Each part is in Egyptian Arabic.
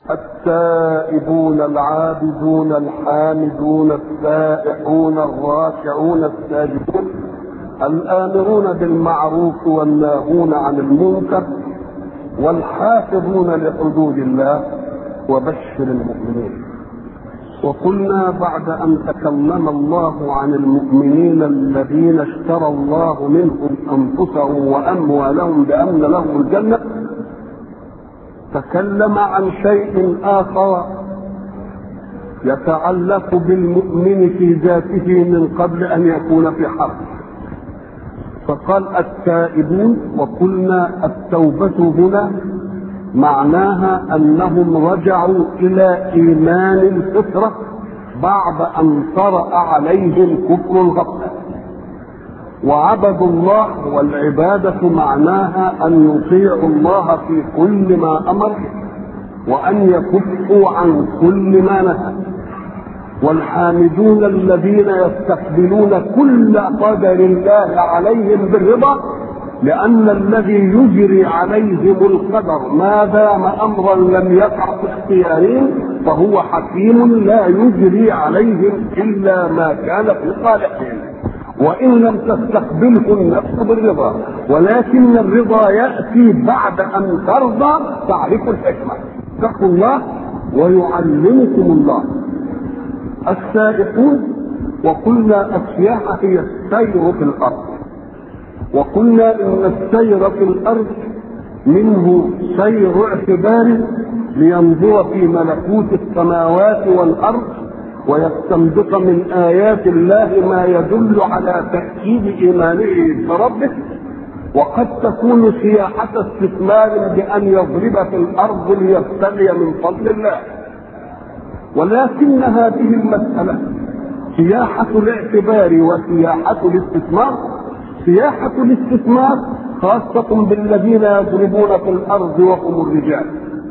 التائبون العابدون الحامدون السائحون الراكعون الساجدون الآمرون بالمعروف والناهون عن المنكر والحافظون لحدود الله وبشر المؤمنين وقلنا بعد أن تكلم الله عن المؤمنين الذين اشترى الله منهم أنفسهم وأموالهم بأن لهم الجنة تكلم عن شيء آخر يتعلق بالمؤمن في ذاته من قبل أن يكون في حرب فقال التائبون وقلنا التوبة هنا معناها أنهم رجعوا إلى إيمان الفطرة بعد أن طرأ عليهم كفر الغفلة وعبدوا الله والعبادة معناها أن يطيعوا الله في كل ما أمر وأن يكفوا عن كل ما نهى والحامدون الذين يستقبلون كل قدر الله عليهم بالرضا لأن الذي يجري عليهم القدر ما دام أمرا لم يقع في اختيارهم فهو حكيم لا يجري عليهم إلا ما كان في صالحهم وإن لم تستقبله النفس بالرضا ولكن الرضا يأتي بعد أن ترضى تعرف الحكمة اتقوا الله ويعلمكم الله السائقون وقلنا السياحة هي السير في الأرض وقلنا إن السير في الأرض منه سير اعتبار لينظر في ملكوت السماوات والأرض ويستنبط من آيات الله ما يدل على تأكيد إيمانه بربه وقد تكون سياحة استثمار بأن يضرب في الأرض ليبتغي من فضل الله ولكن هذه المسألة سياحة الاعتبار وسياحة الاستثمار سياحة الاستثمار خاصة بالذين يضربون في الأرض وهم الرجال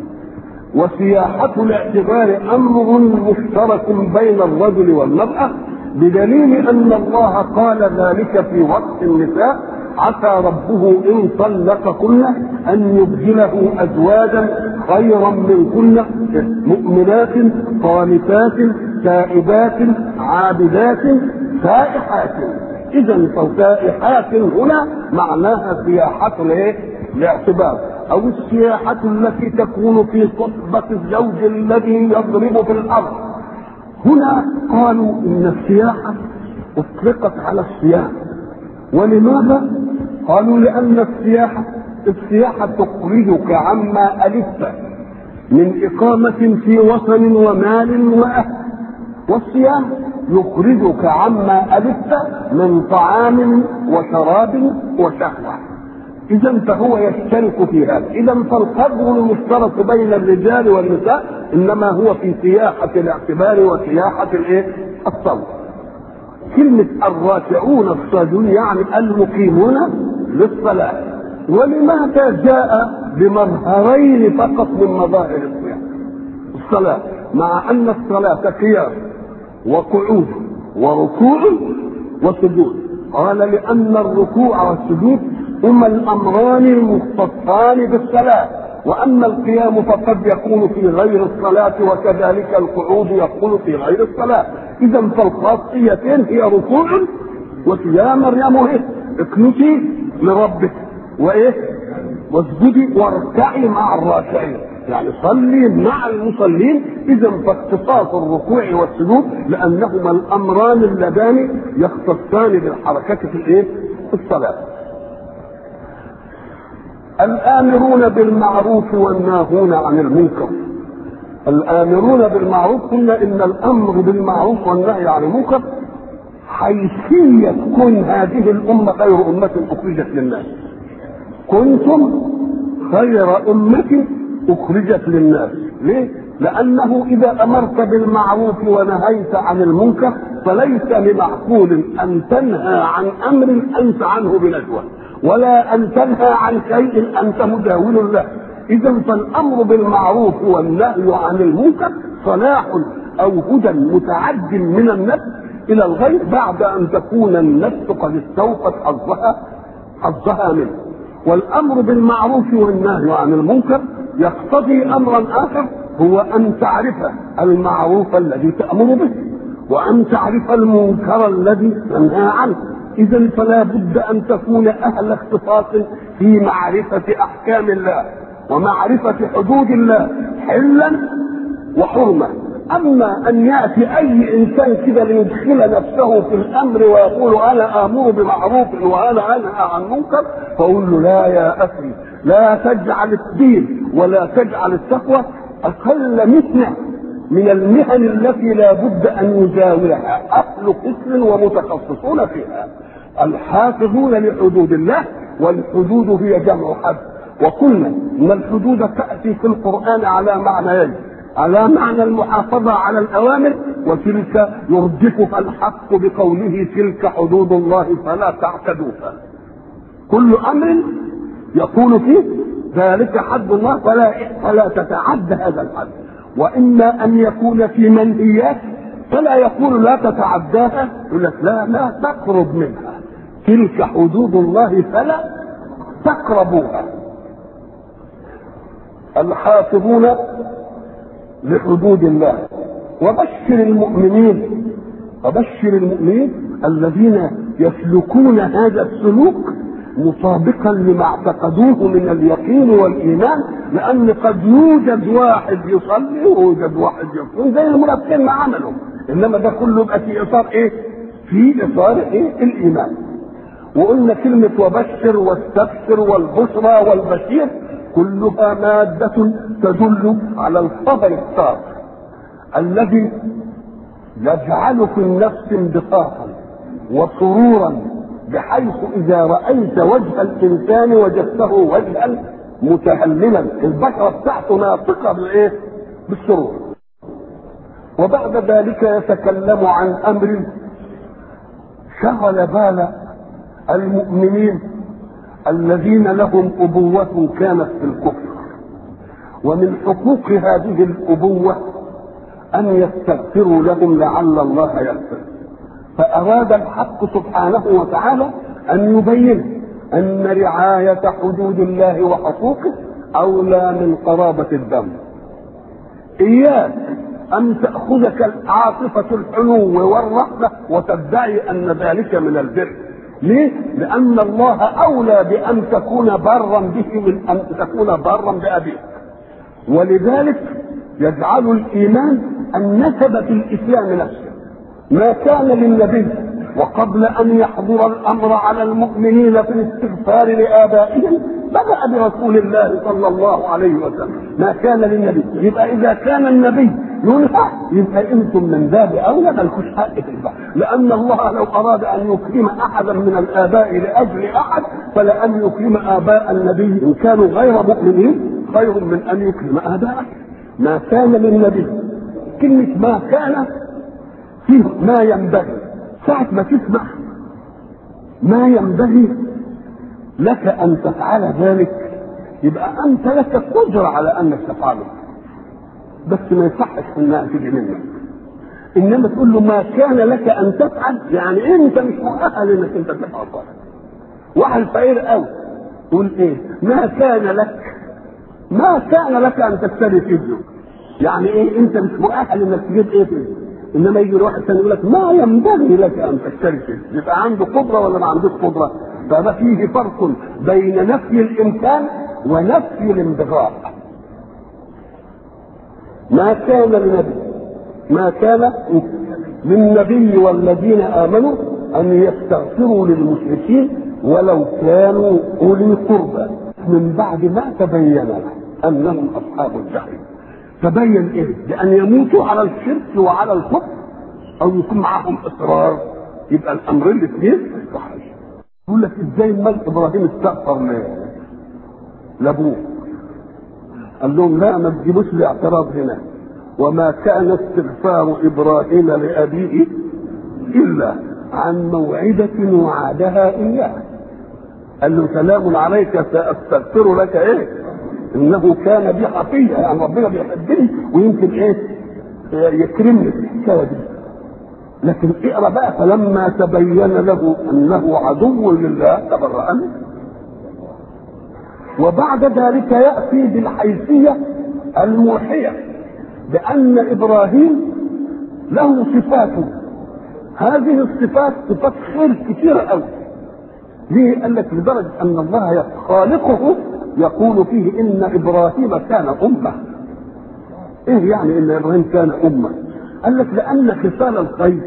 وسياحة الاعتبار أمر مشترك بين الرجل والمرأة بدليل أن الله قال ذلك في وقت النساء عسى ربه إن طلقكن أن يبدله أزواجا خيرا منكن مؤمنات قانتات تائبات عابدات سائحات إذا فسائحات هنا معناها سياحة الايه؟ الاعتبار أو السياحة التي تكون في صحبة الزوج الذي يضرب في الأرض هنا قالوا إن السياحة أطلقت على السياحة ولماذا؟ قالوا لأن السياحة السياحة تخرجك عما ألفت من إقامة في وطن ومال وأهل والصيام يخرجك عما ألفت من طعام وشراب وشهوة إذا فهو يشترك في هذا إذا فالقدر المشترك بين الرجال والنساء إنما هو في سياحة الاعتبار وسياحة الإيه؟ الصوت كلمة الراكعون الصادون يعني المقيمون للصلاة ولماذا جاء بمظهرين فقط من مظاهر الصيام الصلاة مع أن الصلاة قيام وقعود وركوع وسجود قال لأن الركوع والسجود هما الأمران المختصان بالصلاة وأما القيام فقد يكون في غير الصلاة وكذلك القعود يكون في غير الصلاة إذا فالخاصيتين هي ركوع وقيام مريم ايه اقنتي لربك وايه واسجدي واركعي مع الراكعين يعني صلي مع المصلين اذا فاختصاص الركوع والسجود لانهما الامران اللذان يختصان بالحركه في الايه في الصلاه الامرون بالمعروف والناهون عن المنكر الامرون بالمعروف قلنا ان الامر بالمعروف والنهي عن المنكر حيثيه كن هذه الامه خير امه اخرجت للناس كنتم خير امه اخرجت للناس ليه لانه اذا امرت بالمعروف ونهيت عن المنكر فليس لمعقول ان تنهى عن امر انت عنه بنجوى ولا ان تنهى عن شيء انت مجاور له اذا فالامر بالمعروف والنهي عن المنكر صلاح او هدى متعد من النفس الى الغير بعد ان تكون النفس قد استوفت حظها حظها منه والامر بالمعروف والنهي عن المنكر يقتضي امرا اخر هو أن تعرف المعروف الذي تأمر به وأن تعرف المنكر الذي تنهى عنه إذا فلا بد أن تكون أهل اختصاص في معرفة أحكام الله ومعرفة حدود الله حلا وحرمة أما أن يأتي أي إنسان كده ليدخل نفسه في الأمر ويقول أنا آمر بمعروف وأنا أنهى عن منكر فأقول له لا يا أخي لا تجعل الدين ولا تجعل التقوى أقل مهنة من المهن التي لا بد أن يجاورها أهل قسم ومتخصصون فيها الحافظون لحدود الله والحدود هي جمع حد وقلنا ان الحدود تاتي في القران على معنيين على معنى المحافظه على الاوامر وتلك يردفها الحق بقوله تلك حدود الله فلا تعتدوها كل امر يقول فيه ذلك حد الله فلا فلا تتعدى هذا الحد واما ان يكون في منهيات فلا يقول لا تتعداها يقول لك لا لا تقرب منها تلك حدود الله فلا تقربوها الحافظون لحدود الله وبشر المؤمنين وبشر المؤمنين الذين يسلكون هذا السلوك مطابقا لما اعتقدوه من اليقين والايمان لان قد يوجد واحد يصلي ويوجد واحد يصوم زي المنافقين ما عملوا انما ده كله يبقى في اطار ايه؟ في اطار ايه؟ الايمان وقلنا كلمة وبشر واستبشر والبشرى والبشير كلها مادة تدل على الخبر الصادق الذي يجعل في النفس انبساطا وسرورا بحيث إذا رأيت وجه الإنسان وجدته وجها متهللا البشرة بتاعته ناطقة بالإيه؟ بالسرور وبعد ذلك يتكلم عن أمر شغل بال المؤمنين الذين لهم أبوة كانت في الكفر ومن حقوق هذه الأبوة أن يستغفروا لهم لعل الله يغفر فأراد الحق سبحانه وتعالى أن يبين أن رعاية حدود الله وحقوقه أولى من قرابة الدم إياك أن تأخذك عاطفة الحنو والرحمة وتدعي أن ذلك من البر ليه؟ لأن الله أولى بأن تكون برا به من أن تكون برا بأبيك ولذلك يجعل الإيمان النسب في الإسلام نفسه ما كان للنبي وقبل أن يحضر الأمر على المؤمنين في الاستغفار لآبائهم بدأ برسول الله صلى الله عليه وسلم ما كان للنبي يبقى إذا كان النبي ينهى يبقى أنتم من باب أولى مالكوش حق في البحر لأن الله لو أراد أن يكرم أحدا من الآباء لأجل أحد فلأن يكرم آباء النبي إن كانوا غير مؤمنين خير من أن يكرم آباءه ما كان للنبي كلمة ما كان فيه ما ينبغي ساعة ما تسمع ما ينبغي لك أن تفعل ذلك يبقى أنت لك قدرة على أنك تفعله بس ما يصحش إنها تيجي منك إنما تقول له ما كان لك أن تفعل يعني أنت مش مؤهل إنك أنت تفعل صالح واحد فقير قوي يقول إيه ما كان لك ما كان لك أن تشتري فيديو يعني إيه أنت مش مؤهل إنك تجيب إيه فيديو انما يجي واحد ثاني يقول لك ما ينبغي لك ان تشتري فيه يبقى عنده قدره ولا ما عندوش قدره فما فيه فرق بين نفي الامكان ونفي الانبغاء ما كان للنبي ما كان للنبي والذين امنوا ان يستغفروا للمشركين ولو كانوا اولي قربى من بعد ما تبين لهم انهم اصحاب الجحيم تبين ايه؟ بان يموتوا على الشرك وعلى الكفر او يكون معاهم اصرار يبقى الامرين الاثنين صحيح يقول لك ازاي الملك ابراهيم استغفر ليه؟ لابوه قال لهم لا ما تجيبوش الاعتراض هنا وما كان استغفار ابراهيم لابيه الا عن موعدة وعدها اياه قال له سلام عليك ساستغفر لك ايه انه كان بي حفيا يعني ربنا بيحبني ويمكن ايه يكرمني في الحكايه دي لكن اقرا بقى فلما تبين له انه عدو لله تبرأ منه وبعد ذلك ياتي بالحيثيه الموحيه بأن إبراهيم له صفاته هذه الصفات صفات خير كثيرة أوي ليه؟ قال لك لدرجة أن الله خالقه يقول فيه إن إبراهيم كان أمة إيه يعني إن إبراهيم كان أمة؟ قال لك لأن خصال الخير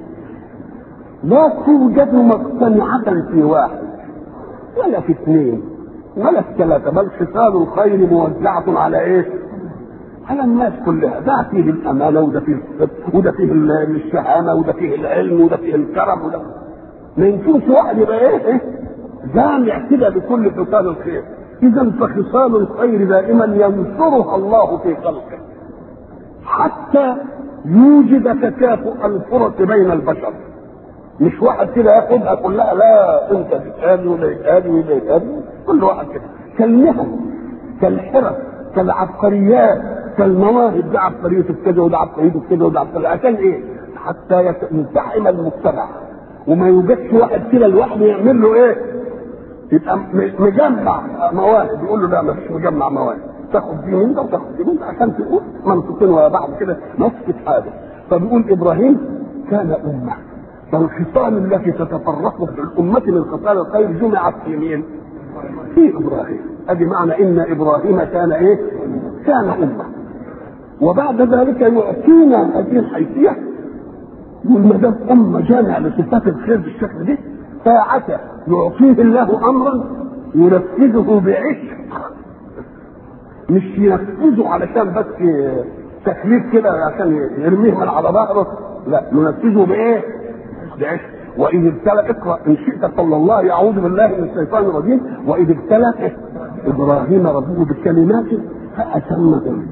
لا توجد مقتنعة في واحد ولا في اثنين ولا في ثلاثة بل خصال الخير موزعة على ايه؟ على الناس كلها ده فيه الأمانة وده فيه الصدق وده فيه الشهامة وده فيه العلم وده فيه الكرم وده ما ينفعش واحد يبقى ايه؟ ايه؟ جامع كده بكل خصال الخير إذا فخصال الخير دائما ينصرها الله في خلقه حتى يوجد تكافؤ الفرص بين البشر مش واحد كده ياخدها كلها لا انت تتقابل ولا يتقابل ولا يتقابل كل واحد كده كالمهن كالحرف كالعبقريات كالمواهب ده عبقريته في كذا وده عبقريته في كذا وده عبقريته عشان ايه؟ حتى يلتحم المجتمع وما يوجدش واحد كده لوحده يعمل له ايه؟ يبقى مجمع مواهب يقول له لا ما فيش مجمع مواهب تاخد دي من ده وتاخد دي من ده عشان تقول منطقين ورا بعض كده نفس حاجه فبيقول ابراهيم كان امه فالخصال التي تتفرق في الأمة من خصال الخير جمعت في مين؟ في إبراهيم أدي معنى إن إبراهيم كان إيه؟ كان أمة وبعد ذلك يعطينا هذه الحيثية يقول ما دام أمة جامعة لصفات الخير بالشكل ده ساعة يعطيه الله أمرا ينفذه بعشق مش ينفذه علشان بس تكليف كده عشان يرميه من على ظهره لا ينفذه بايه؟ بعشق واذ ابتلى اقرا ان شئت صلى الله يعوذ بالله من الشيطان الرجيم واذ ابتلى ابراهيم ربه بكلمات فاتمهن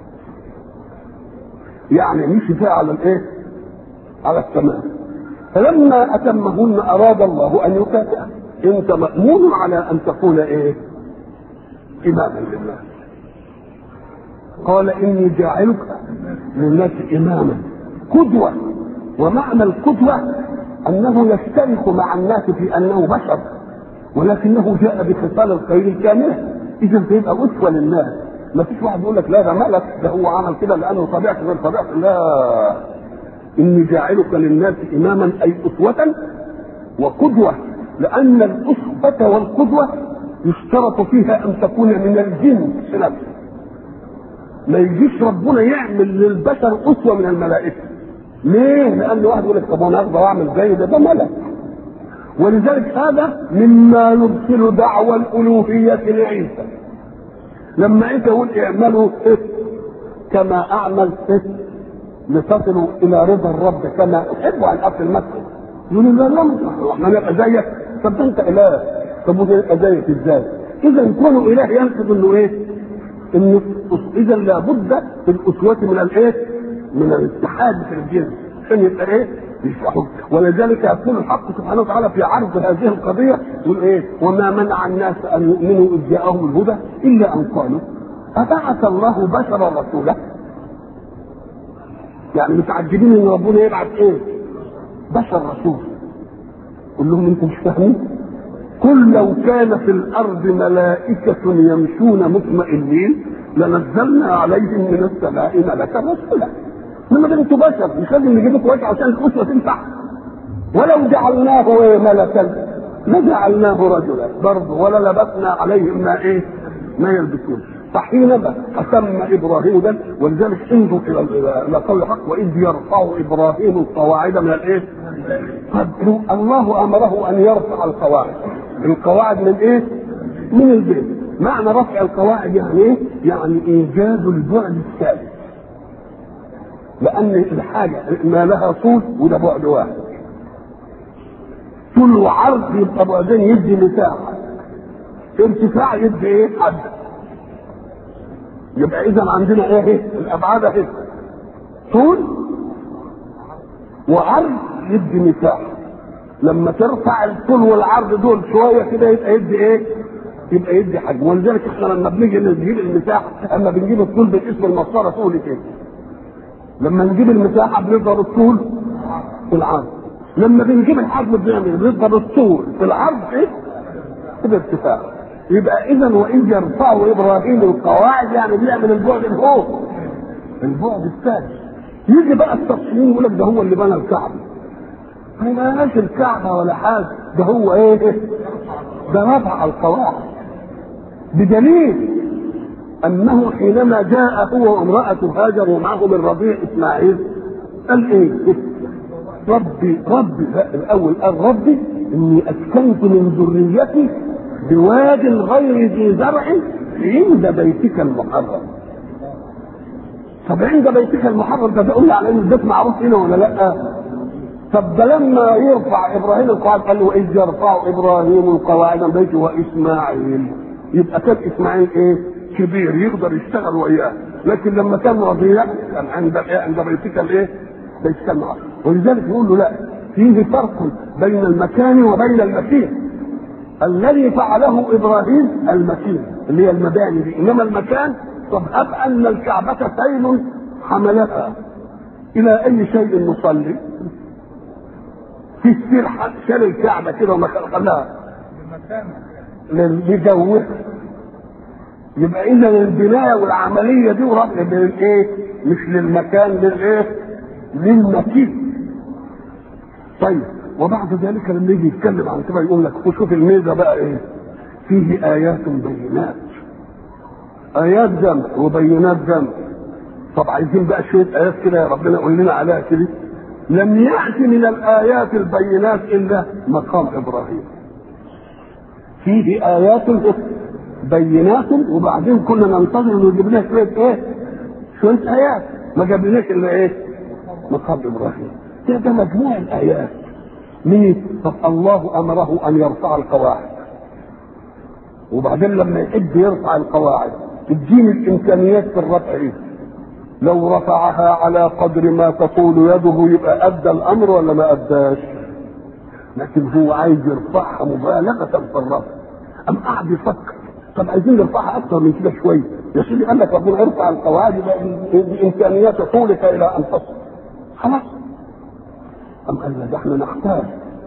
يعني مشي فيها على الايه؟ على التمام فلما اتمهن اراد الله ان يكافئه انت مامون على ان تكون ايه؟ اماما للناس قال اني جاعلك للناس اماما قدوه ومعنى القدوه انه يشترك مع الناس في انه بشر ولكنه جاء بخصال الخير الكامله اذا فيبقى اسوه للناس ما فيش واحد يقول لك لا ده ملك ده هو عمل كده لانه طبيعته غير طبيعته لا اني جاعلك للناس اماما اي اسوه وقدوه لان الاسوه والقدوه يشترط فيها ان تكون من الجنس نفسه ما يجيش ربنا يعمل للبشر اسوه من الملائكه ليه؟ لان واحد يقول لك طب انا اقدر اعمل زي ده ده ملك ولذلك هذا مما يبطل دعوى الالوهيه لعيسى لما عيسى يقول اعملوا إيه؟ كما اعمل إيه؟ لتصلوا الى رضا الرب كما احب ان اصل المسجد يقول لا لا احنا نبقى زيك طب ده انت اله طب وده يبقى زيك ازاي؟ اذا كونه اله ينقض انه ايه؟ انه اذا لابد في الاسوه من الايه؟ من الاتحاد في الجنس عشان يبقى ايه؟ يشرحوا ولذلك يقول الحق سبحانه وتعالى في عرض هذه القضيه يقول ايه؟ وما منع الناس ان يؤمنوا اذ جاءهم الهدى الا ان قالوا ابعث الله بشرا رسولا؟ يعني متعجبين ان ربنا يبعث ايه؟ بشر رسول قول لهم انتم مش فاهمين؟ قل لو كان في الارض ملائكه يمشون مطمئنين لنزلنا عليهم من السماء ملكا رسولا انما ده انتوا بشر مش لازم نجيب لكم وجه عشان الاسوه تنفع ولو جعلناه إيه ملكا لجعلناه رجلا برضه ولا لبسنا عليهم ما ايه ما يلبسون فحينما اتم ابراهيم ده ولذلك انظر الى الى قول الحق واذ يرفع ابراهيم القواعد من الايه؟ قد الله امره ان يرفع القواعد القواعد من ايه؟ من البيت معنى رفع القواعد يعني ايه؟ يعني ايجاد البعد الثالث لان الحاجه ما لها طول وده بعد واحد طول وعرض يبقى بعدين يدي مساحه ارتفاع يدي ايه؟ حد يبقى اذا عندنا ايه؟ الابعاد اهي طول وعرض يدي مساحه لما ترفع الطول والعرض دول شويه كده يبقى يدي ايه؟ يبقى يدي حجم ولذلك احنا لما بنيجي نجيب المساحه اما بنجيب الطول باسم المسطره طول كده لما نجيب المساحه بنضرب الطول في العرض لما بنجيب الحجم بنعمل بنضرب الطول في العرض ايه؟ في الارتفاع يبقى اذا واذ يرفع ابراهيم القواعد يعني بيعمل البعد لفوق البعد الثاني يجي بقى التصميم يقول لك ده هو اللي بنى الكعبه ما بناش الكعبه ولا حاجه ده هو ايه ده رفع القواعد بدليل انه حينما جاء هو وامراه هاجر ومعهم الرضيع اسماعيل قال ايه ربي ربي الاول قال ربي اني اسكنت من ذريتي بواد غير ذي زرع عند بيتك المحرم طب عند بيتك المحرم ده بيقول لي على ان البيت معروف هنا ولا لا طب ده لما يرفع ابراهيم القواعد قال له اذ يرفع ابراهيم القواعد من بيته واسماعيل يبقى كان اسماعيل ايه كبير يقدر يشتغل وياه لكن لما كان رضيع كان عند عند بيتك الايه بيتك المحرم ولذلك يقول له لا فيه فرق بين المكان وبين المكين الذي فعله ابراهيم المكين اللي هي المباني دي انما المكان طب اب ان الكعبه سيل حملتها الى اي شيء نصلي في السير شال الكعبه كده وما خلاها لجوه يبقى اذا البنايه والعمليه دي ورفع للايه؟ مش للمكان للايه؟ للمكين طيب وبعد ذلك لما يجي يتكلم عن كده يقول لك شوف الميزه بقى ايه؟ فيه ايات بينات ايات جمع وبينات جمع طب عايزين بقى شويه ايات كده ربنا يقول لنا عليها كده لم يأتي من الآيات البينات إلا مقام إبراهيم فيه آيات بينات وبعدين كنا ننتظر انه يجيب لنا شويه ايه؟ شويه ايات ما جابلناش الا ايه؟ مقام ابراهيم ده ده مجموع الايات مين؟ طب الله امره ان يرفع القواعد وبعدين لما يحب يرفع القواعد تديني الامكانيات في الرفع ايه؟ لو رفعها على قدر ما تطول يده يبقى ادى الامر ولا ما اداش؟ لكن هو عايز يرفعها مبالغه في الرفع أم قعد يفكر طب عايزين نرفعها اكثر من كده شويه يا سيدي قال لك ربنا ارفع القواعد بامكانيات طولك الى ان تصل خلاص أم قال ده احنا نحتاج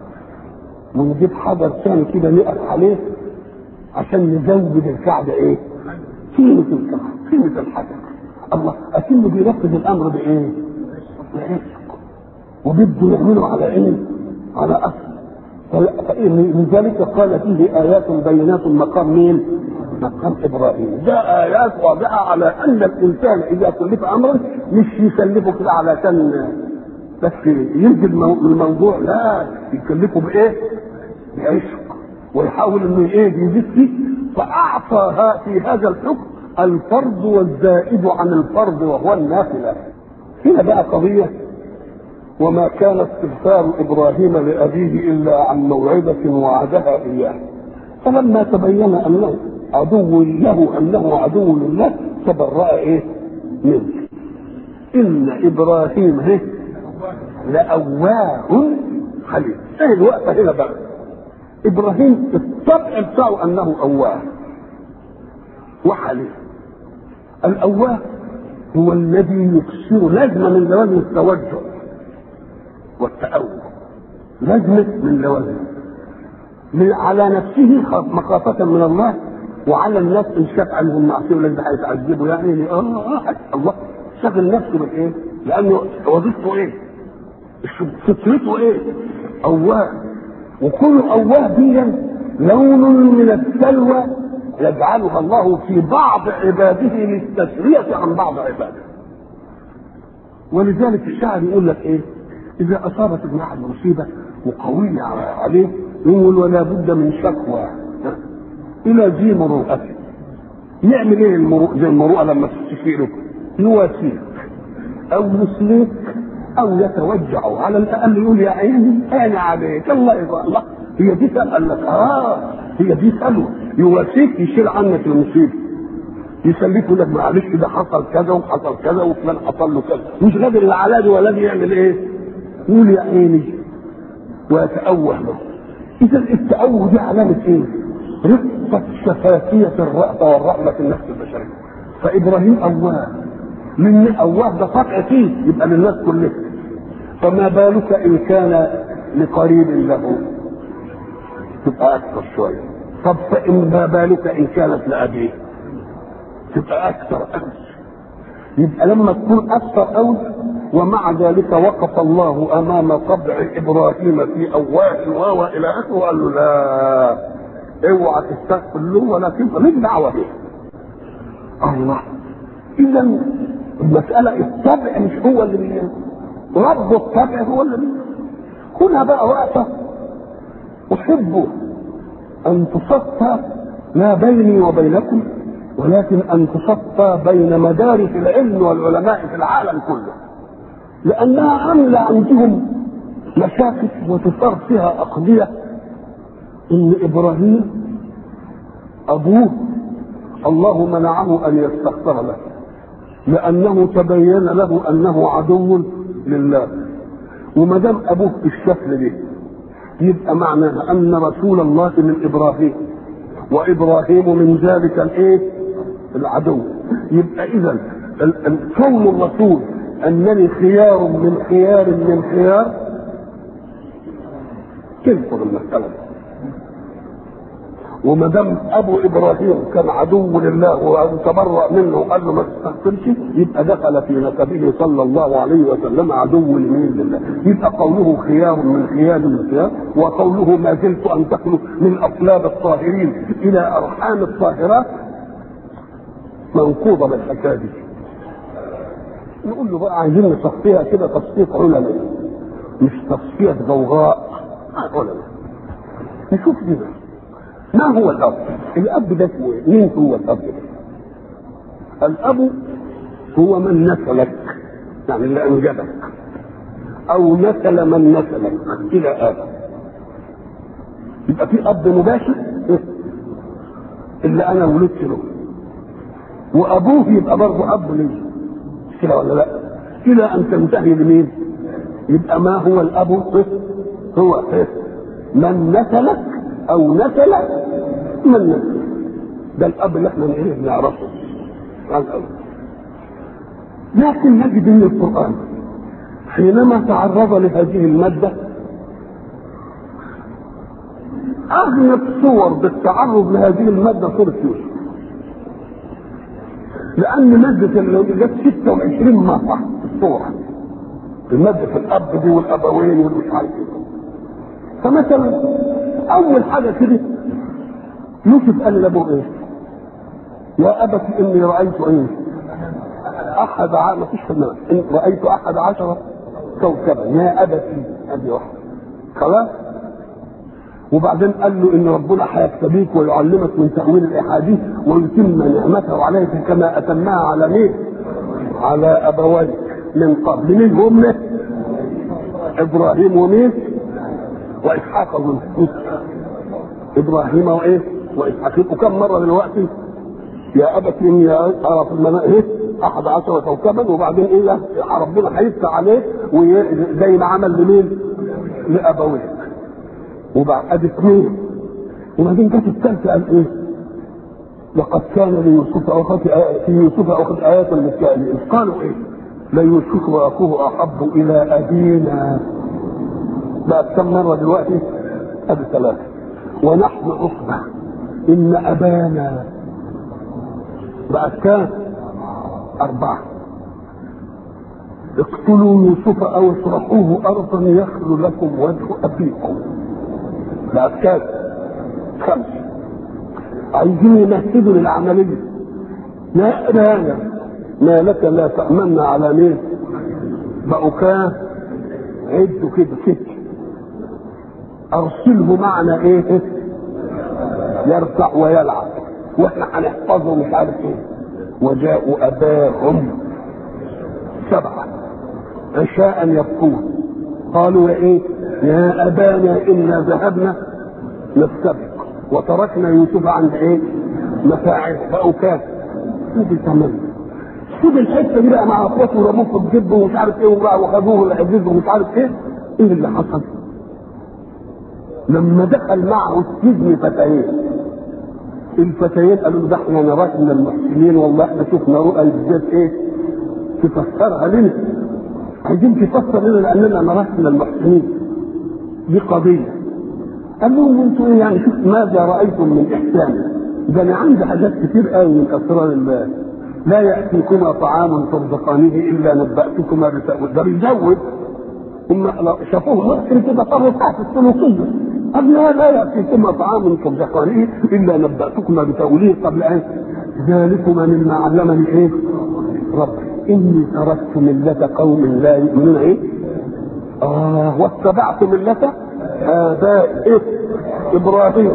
ونجيب حجر ثاني كده نقف عليه عشان نزود الكعبة ايه؟ قيمة الكعبة قيمة الحجر الله أكنه بينفذ الأمر بإيه؟ بعشق وبده يعمله على إيه؟ على أصل لذلك قال فيه آيات بينات مقام مين؟ مقام إبراهيم ده آيات واضحة على أن الإنسان إذا كلف أمرا مش يكلفه كده علشان بس ينزل الموضوع لا يكلفه بإيه؟ بعشق ويحاول إنه إيه يزيد فيه فأعطى في هذا الحكم الفرض والزائد عن الفرض وهو النافلة هنا بقى قضية وما كان استغفار ابراهيم لابيه الا عن موعظه وعدها اياه فلما تبين انه عدو له انه عدو لله تبرأ ايه منه ان ابراهيم هي لأواه حليم ايه الوقفه هنا بقى ابراهيم الطبع بتاعه انه اواه وحليم الاواه هو الذي يكسر لازمه من لوازم التوجه والتأول لازمة من لوازم على نفسه مخافة من الله وعلى الناس ان شاف عنهم معصيه ولا ده هيتعذبوا يعني اه الله شغل نفسه بالايه؟ لانه وظيفته ايه؟ فطرته ايه؟ اواه وكل اواه دي لون من السلوى يجعلها الله في بعض عباده للتسرية عن بعض عباده ولذلك الشاعر يقول لك ايه؟ إذا أصابت ابن أحد مصيبة وقوية عليه يقول ولا بد من شكوى إلى ذي مروءته يعمل إيه المروءة زي المروءة لما تشتكي له يواسيك أو يسليك أو يتوجع على الأقل يقول يا عيني أنا عليك الله يرضى الله هي دي قال لك آه هي دي سلوى يواسيك يشيل عنك المصيبة يسليك يقول لك معلش ده حصل كذا وحصل كذا وفلان حصل له كذا مش قادر العلاج ولا يعمل ايه؟ يقول يا عيني ويتأوه له إذا التأوه دي علامة إيه؟ رقة شفافية الرأفة والرحمة في النفس البشرية فإبراهيم أواه من أواه ده قطع فيه يبقى للناس كلها فما بالك إن كان لقريب له تبقى أكثر شوية طب فإن ما بالك إن كانت لأبيه تبقى أكثر أكثر يبقى لما تكون اكثر قوي ومع ذلك وقف الله امام طبع ابراهيم في اواه واو الى اخره وقال له لا اوعى تستغفر له ولا تبقى ليك دعوه به الله اذا المساله الطبع مش هو اللي بي رب الطبع هو اللي بي هنا بقى وقفه احب ان تصفى لا بيني وبينكم ولكن ان تصفى بين مدارس العلم والعلماء في العالم كله لانها عامله عندهم مشاكل وتصار فيها اقضيه ان ابراهيم ابوه الله منعه ان يستغفر له لانه تبين له انه عدو لله وما دام ابوه بالشكل ده يبقى معناها ان رسول الله من ابراهيم وابراهيم من ذلك الايه العدو يبقى اذا كون الرسول انني خيار من خيار من خيار تنقض المساله وما دام ابو ابراهيم كان عدو لله وتبرأ منه وقال له ما تستغفرش يبقى دخل في نسبه صلى الله عليه وسلم عدو لمين لله يبقى قوله خيار من خيار من خيار وقوله ما زلت انتقل من اصلاب الطاهرين الى ارحام الطاهرات منقوضه بالحكايه دي نقول له بقى عايزين نصفيها كده تصفيه علماء مش تصفيه غوغاء علماء نشوف دي بقى ما هو الاب؟ الاب ده هو مين هو الاب ده؟ الاب هو من نسلك يعني اللي انجبك او نسل من نسلك الى ادم يبقى في اب مباشر اللي انا ولدت له وابوه يبقى برضه اب لي كده ولا لا؟ الى ان تنتهي لمين؟ يبقى ما هو الاب؟ هو من نسلك او نسل من نسل ده الاب اللي احنا ايه بنعرفه لكن نجد ان القران حينما تعرض لهذه الماده اغلب صور بالتعرض لهذه الماده سوره يوسف لان ماده اللي جت 26 مره في الصوره الماده في الاب دي والابوين والمش عارف ايه فمثلا اول حاجه كده يوسف قال لابوه ايه؟ يا ابت اني رايت ايه؟ احد ع... ما فيش فنان إن رايت احد عشر كوكبا يا ابتي ادي واحده خلاص وبعدين قال له ان ربنا هيكتبيك ويعلمك من تاويل الاحاديث ويتم نعمته عليك كما اتمها على مين؟ على ابويك من قبل مين هم؟ ابراهيم ومين؟ واسحاق ويوسف ابراهيم وايه؟ واسحاق وكم مره دلوقتي يا ابت اني ارى في المنام ايه؟ احد عشر كوكبا وبعدين ايه ربنا هيفتح عليه زي ما عمل لمين؟ لابويه وبعد ادي اثنين وبعدين جت الثالثه قال ايه؟ لقد كان ليوسف اخذ في يوسف اخذ ايات المكائن قالوا ايه؟ ليوسف واخوه احب الى ابينا بقت كم مره دلوقتي؟ ادي ثلاثه ونحن عصبه ان ابانا بقت كام؟ اربعه اقتلوا يوسف او اطرحوه ارضا يخل لكم وجه ابيكم بقت كام؟ خمسه عايزين يمهدوا للعمليه لا لا ما لك لا تأمن على مين؟ بقوا كام؟ عدوا كده ست ارسله معنا ايه؟ يرفع ويلعب واحنا هنحفظه مش عارف ايه وجاءوا اباهم سبعه عشاء يبكون قالوا يا ايه؟ يا ابانا انا ذهبنا نستبق وتركنا يوسف عند ايه؟ متاعه بقوا كام؟ ادي ثمانيه شوف الحته دي بقى مع اخواته ورموه في الجب ومش عارف ايه وبقى وخدوه العزيز ومش عارف ايه ايه اللي حصل؟ لما دخل معه السجن فتيين الفتيين قالوا له ده احنا نراك من المحسنين والله احنا شفنا رؤى بالذات ايه تفسرها لنا عايزين تفسر لنا لاننا نراك من المحسنين دي قضيه قال لهم انتوا ايه يعني شوف ماذا رايتم من احسان ده انا عندي حاجات كتير قوي من اسرار الله لا يأتيكما طعام ترزقانه إلا نبأتكما بتأويل ده بيزود هم شافوه محسن كده تصرفات السلوكية قال لا لا يأتيكما طعام ترزقانه إلا نبأتكما بتأويله قبل أن ذلكما مما علمني إيه؟ ربي إني تركت ملة قوم لا يؤمنون إيه؟ آه واتبعت ملة آباء إيه؟ إبراهيم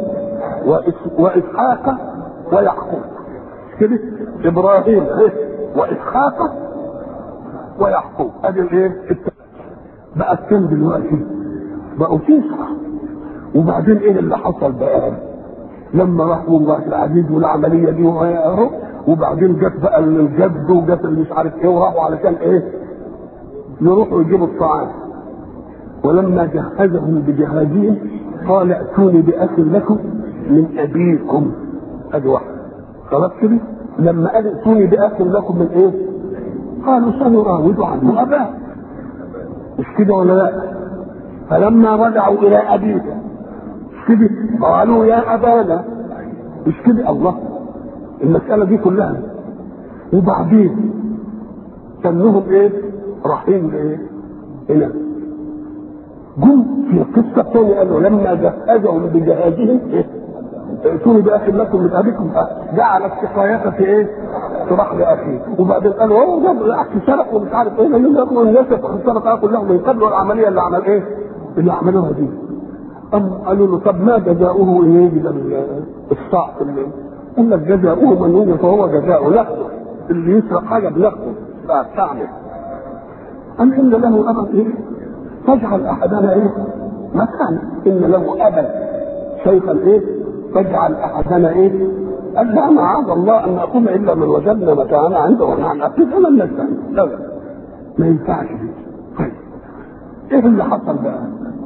وإسحاق ويعقوب كده إبراهيم إيه؟ وإسحاق ويعقوب ادي الايه؟ بقى كام دلوقتي؟ بقوا تسعه وبعدين ايه اللي حصل بقى؟ لما راحوا الله العزيز والعمليه دي اهو وبعدين جت بقى الجد وجت اللي مش عارف ايه وراحوا علشان ايه؟ يروحوا يجيبوا الطعام ولما جهزهم بجهازهم قال ائتوني باخ لكم من ابيكم ادي واحد خلاص كده؟ لما قال ائتوني باخ لكم من ايه؟ قالوا سنراود عنه اباه مش كده ولا لا فلما رجعوا الى ابيه مش كده قالوا يا ابانا مش كده الله المساله دي كلها وبعدين سنهم ايه رايحين لايه هنا جم في القصه الثانيه قالوا لما جهزهم بجهازهم ايه ائتوني باخ لكم من ابيكم جعل السقايات في ايه؟ في رحل اخيه وبعدين قالوا هو جاب الاخ سرق ومش عارف ايه لان يضمن الناس السرقه كلهم من قبل العمليه اللي عمل ايه؟ اللي عملوها دي أم قالوا له طب ما جزاؤه ايه من الصعب اللي قال لك جزاؤه من وجد فهو جزاؤه ناخده اللي يسرق حاجه بناخده بتاعنا أم إن له أبا إيه؟ تجعل أحدنا إيه؟ مكان إن له أبا شيخا إيه؟ تجعل احدنا ايه؟ قال لا معاذ الله ان نقوم الا من وجدنا مكاننا عنده ونحن اكيد انا نستعين لا لا ما ينفعش دي طيب ايه اللي حصل بقى؟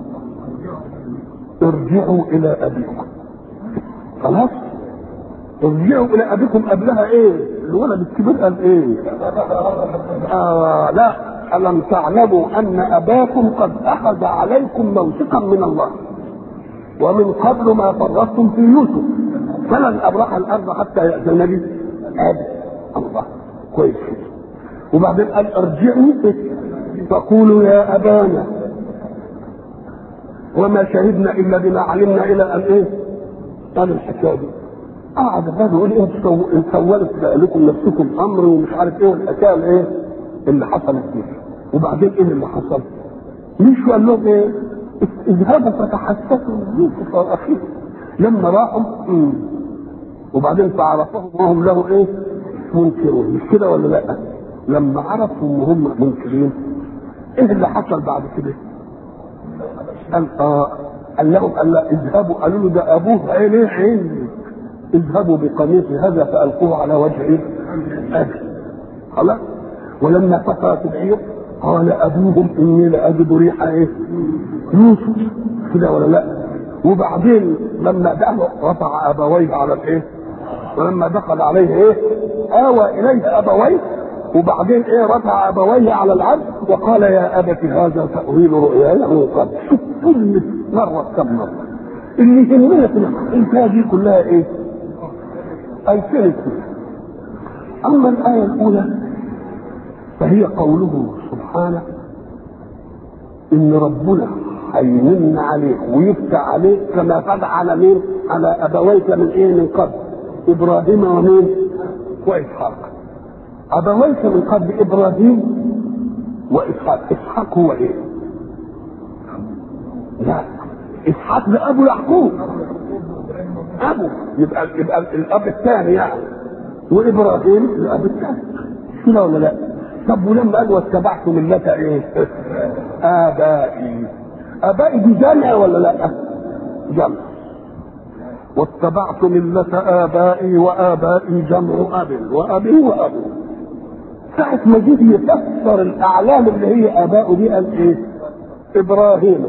ارجعوا الى ابيكم خلاص؟ ارجعوا الى ابيكم قبلها ايه؟ الولد الكبير قال ايه؟ آه لا الم تعلموا ان اباكم قد اخذ عليكم موثقا من الله ومن قبل ما فرطتم في يوسف فلن ابرح الارض حتى ياذن لي ابي الله كويس وبعدين قال ارجعوا فقولوا يا ابانا وما شهدنا الا بما علمنا الى ان ايه قال الحكايه دي قعد الراجل يقول ايه ان سولت لكم نفسكم امر ومش عارف ايه والحكايه ايه اللي حصلت دي وبعدين ايه اللي حصل؟ مش قال لهم ايه؟ اذهبوا فتحسسوا من يوسف واخيه لما راحوا مم. وبعدين فعرفهم وهم له ايه؟ منكرون مش كده ولا لا؟ لما عرفوا ان هم منكرين ايه اللي حصل بعد كده؟ قال اه قال لهم قال لا اذهبوا قالوا له ده ابوه عينيه عين اذهبوا بقميصي هذا فالقوه على وجه ايه؟ ابي خلاص ولما فقرت العير قال ابوهم اني لاجد ريح ايه؟ يوسف كده ولا لا؟ وبعدين لما دخل رفع ابويه على الايه؟ ولما دخل عليه ايه؟ اوى اليه ابويه وبعدين ايه رفع ابويه على العبد وقال يا ابت هذا تاويل رؤياي من قبل شوف كل مره كم مره اللي يهمنا في الحكايه دي كلها ايه؟ ايتين اما الايه الاولى فهي قوله سبحانه ان ربنا هيمن عليك ويفتح عليك كما فعل مين على ابويك من ايه من قبل ابراهيم ومين واسحاق ابويك من قبل ابراهيم واسحاق اسحاق هو ايه لا اسحاق ده ابو يعقوب ابو يبقى يبقى الاب الثاني يعني وابراهيم الاب الثاني كده ولا لا طب ولما قال واتبعت ملة ايه؟ آبائي آبائي دي جمع ولا لا؟ جمع واتبعت ملة آبائي وآبائي جمع أب وأب وأب ساعة ما جه يفسر الأعلام اللي هي آباؤه دي قال إيه؟ إبراهيم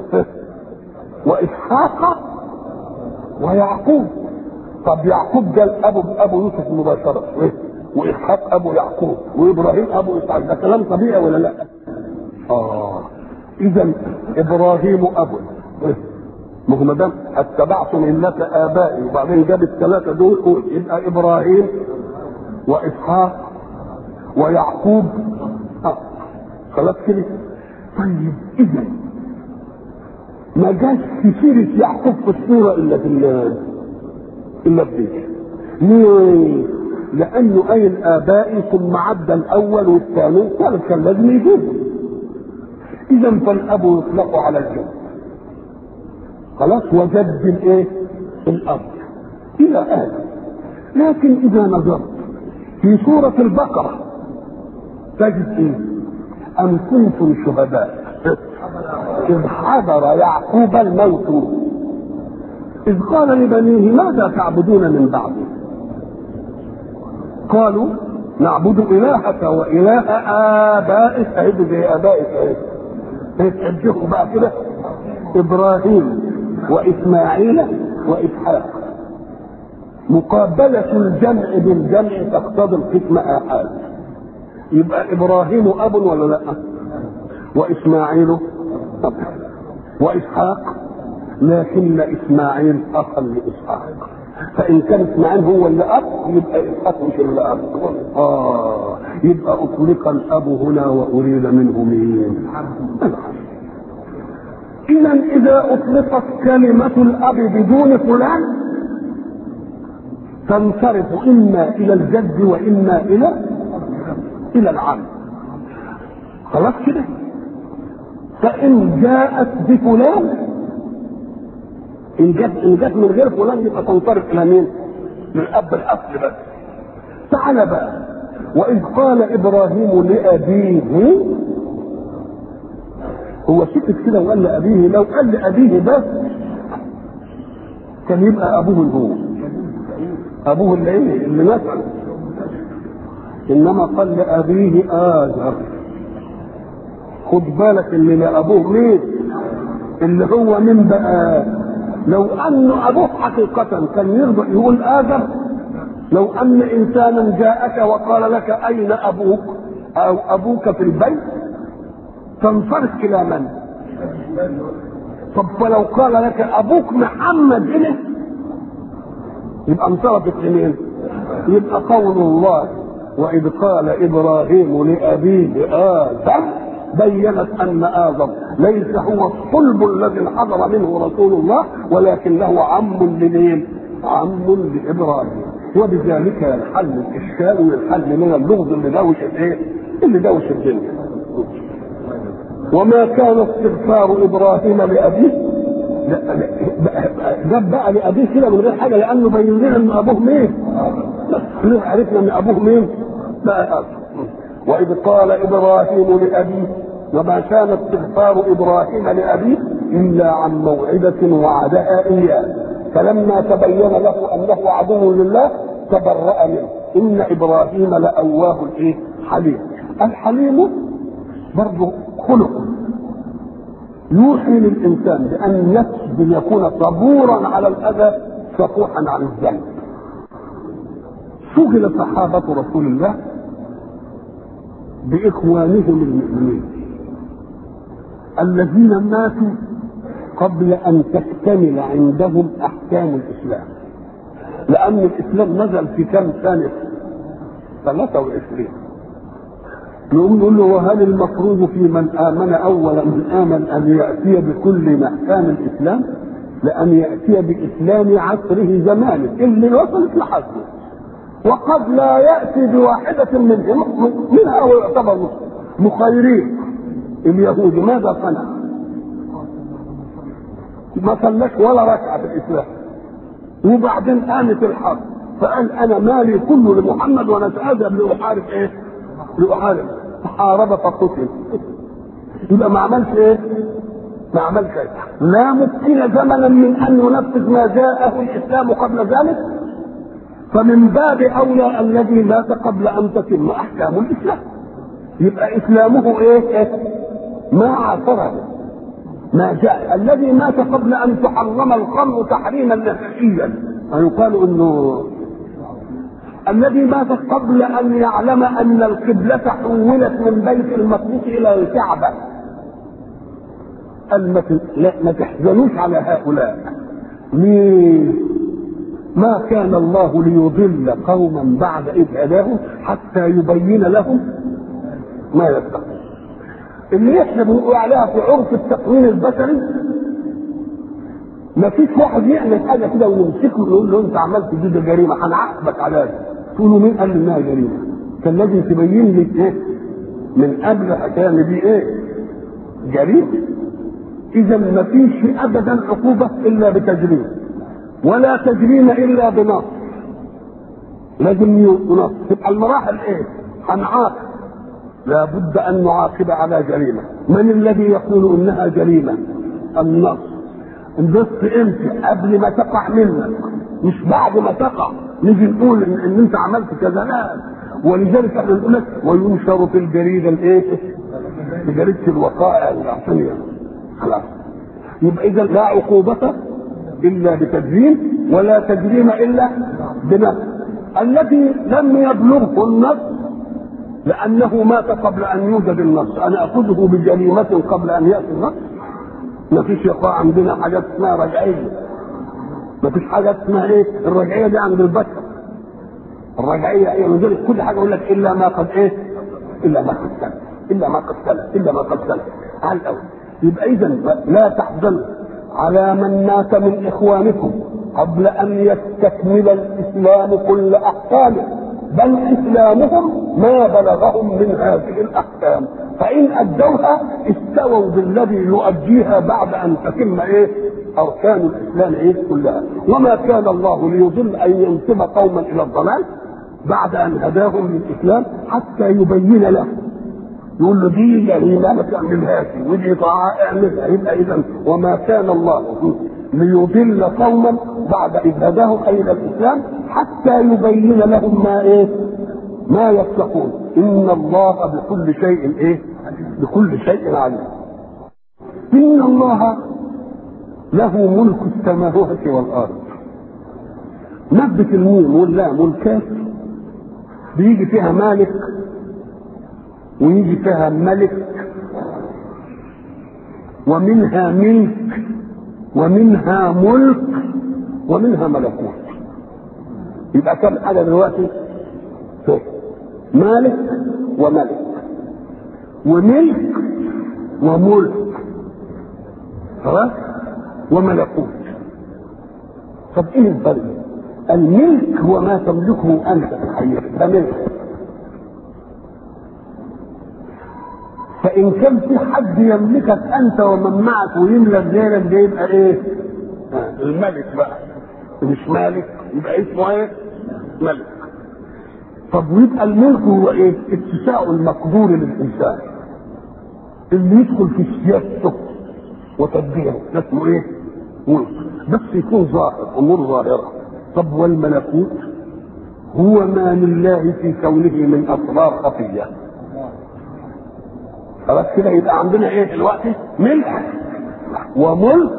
وإسحاق ويعقوب طب يعقوب قال أبو أبو يوسف مباشرة إيه؟ واسحاق ابو يعقوب وابراهيم ابو اسحاق ده كلام طبيعي ولا لا؟ اه اذا ابراهيم ابو ما هو ما دام اتبعت ملة ابائي وبعدين جاب الثلاثه دول قول يبقى ابراهيم واسحاق ويعقوب آه. خلاص كده طيب اذا ما جاش في سيرة يعقوب في الصورة إلا في إلا في ذكر. ليه؟ لأنه قايل آبائي ثم عدى الأول والثاني والثالث كان لازم يجيب. إذا فالأب يطلق على الجد. خلاص وجد الإيه؟ الأب. إلى آخر. لكن إذا نظرت في سورة البقرة تجد إيه؟ أم كنتم شهداء إذ حضر يعقوب الموت إذ قال لبنيه ماذا تعبدون من بعدي قالوا نعبد إلهك وإله آبائك أهد زي آبائك أهد تحجحوا بقى كده إبراهيم وإسماعيل وإسحاق مقابلة الجمع بالجمع تقتضي القسم آحاد يبقى إبراهيم أب ولا لا؟ وإسماعيل أب وإسحاق لكن إسماعيل أخا لإسحاق فإن كان إسماعيل هو اللي أب يبقى إسحاق مش اللي أب آه يبقى أطلق الأب هنا وأريد منه مين؟ إذا إذا أطلقت كلمة الأب بدون فلان تنصرف إما إلى الجد وإما إلى إلى العم خلاص كده فإن جاءت بفلان إن جت إن جت من غير فلان يبقى تنصرف إلى مين؟ للأب الأصل بس تعال بقى وإذ قال إبراهيم لأبيه هو سكت كده وقال لأبيه لو قال لأبيه بس كان يبقى أبوه هو أبوه اللي إيه؟ اللي نسأل إنما قال لأبيه آزر خد بالك اللي لأبوه مين؟ اللي هو من بقى لو أن أبوه حقيقة كان يرضى يقول آزر لو أن إنسانا جاءك وقال لك أين أبوك أو أبوك في البيت تنصرف إلى من؟ طب فلو قال لك أبوك محمد هنا يبقى انصرفت لمين؟ يبقى قول الله وإذ قال إبراهيم لأبيه آزر بينت أن آزر ليس هو الصلب الذي انحدر منه رسول الله ولكن له عم لمين؟ عم لإبراهيم وبذلك ينحل الإشكال وينحل من اللغز اللي دوش الإيه؟ اللي دوش الدنيا وما كان استغفار إبراهيم لأبيه جاب بقى لأبيه كده من غير حاجة لأنه بين لنا إن أبوه مين؟ بس عرفنا إن أبوه مين؟ بقى وإذ قال إبراهيم لأبيه وما كان استغفار إبراهيم لأبيه إلا عن موعدة وعدها إياه فلما تبين له أنه عدو لله تبرأ منه إن إبراهيم لأواه الإيه؟ حليم الحليم برضه خلق يوحي للإنسان بأن يكسب يكون صبورا على الأذى صفوحا عن الذنب شغل صحابة رسول الله بإخوانهم المؤمنين الذين ماتوا قبل أن تكتمل عندهم أحكام الإسلام لأن الإسلام نزل في كم سنة 23 يقوم يقول له وهل المفروض في من آمن أول من آمن أن يأتي بكل أحكام الإسلام لأن يأتي بإسلام عصره زمانه اللي وصلت لحده وقد لا يأتي بواحدة منهم منها ويعتبر مخيرين اليهود ماذا صنع؟ ما صلاش ولا ركعة في الإسلام وبعدين قامت الحرب فقال أنا مالي كله لمحمد وأنا سأذهب لأحارب إيه؟ لأحارب حارب فقتل يبقى ما عملش إيه؟ ما عملش إيه؟ لا ممكن زمنا من أن ينفذ ما جاءه الإسلام قبل ذلك فمن باب اولى الذي مات قبل ان تتم احكام الاسلام يبقى اسلامه ايه, إيه؟ ما عاصره ما جاء الذي مات قبل ان تحرم الخمر تحريما نهائيا فيقال انه الذي مات قبل ان يعلم ان القبلة حولت من بيت المقدس الى الكعبة قال ما تحزنوش على هؤلاء ليه؟ ما كان الله ليضل قوما بعد إذ هداهم حتى يبين لهم ما يتقون اللي احنا بنقول عليها في عرف التقويم البشري ما فيش واحد يعمل حاجه كده ويمسكه ويقول له انت عملت دي ده جريمه هنعاقبك عليها تقول له مين قال انها جريمه؟ كان لازم تبين لي ايه؟ من قبل حكايه دي ايه؟ جريمه اذا ما فيش ابدا عقوبه الا بتجريم ولا تجريم الا بنص لازم ينص تبقى المراحل ايه؟ هنعاقب لابد ان نعاقب على جريمه من الذي يقول انها جريمه النص النص امتى قبل ما تقع منك مش بعد ما تقع نيجي نقول ان, إن انت عملت كذا لا ولذلك احنا نقول لك وينشر في الجريده الايه؟ في جريده الوقائع العشريه خلاص يبقى اذا لا عقوبه الا بتجريم ولا تجريم الا بنفس الذي لم يبلغه النص لأنه مات قبل أن يوجد النص أنا أخذه بجريمة قبل أن يأتي النص ما فيش يقع عندنا حاجات اسمها رجعية ما فيش حاجة اسمها إيه الرجعية دي عند البشر الرجعية إيه لذلك كل حاجة يقول لك إلا ما قد إيه إلا ما قد سلف إلا ما قد سلف إلا ما قد سلف على الأول يبقى إذا لا تحزن على من مات من إخوانكم قبل أن يستكمل الإسلام كل أحكامه بل اسلامهم ما بلغهم من هذه الاحكام فان ادوها استووا بالذي يؤديها بعد ان تتم ايه اركان الاسلام ايه كلها وما كان الله ليضل ان ينسب قوما الى الضلال بعد ان هداهم للاسلام حتى يبين لهم يقول له دي جريمه ما تعملهاش ودي طاعه اعملها يبقى اذا وما كان الله ليضل قوما بعد اذ هداهم اي الى الاسلام حتى يبين لهم ما ايه ما يتقون ان الله بكل شيء ايه بكل شيء عليم ان الله له ملك السماوات والارض نبت الميم واللام والكاف بيجي فيها مالك ويجي فيها ملك ومنها ملك ومنها ملك ومنها ملكوت يبقى كم حاجه دلوقتي مالك وملك وملك وملك خلاص وملكوت طب ايه الفرق الملك هو ما تملكه انت الحقيقه ده ملك فان كان في حد يملكك انت ومن معك ويملك غيرك ده يبقى ايه آه. الملك بقى مش مالك يبقى اسمه ايه ملك طب ويبقى الملك هو ايه اتساع المقدور للانسان اللي يدخل في سياسته وتدبيره ده اسمه ايه ملك بس يكون ظاهر امور ظاهره طب والملكوت هو ما لله في كونه من اسرار خفيه خلاص كده يبقى عندنا ايه دلوقتي ملك وملك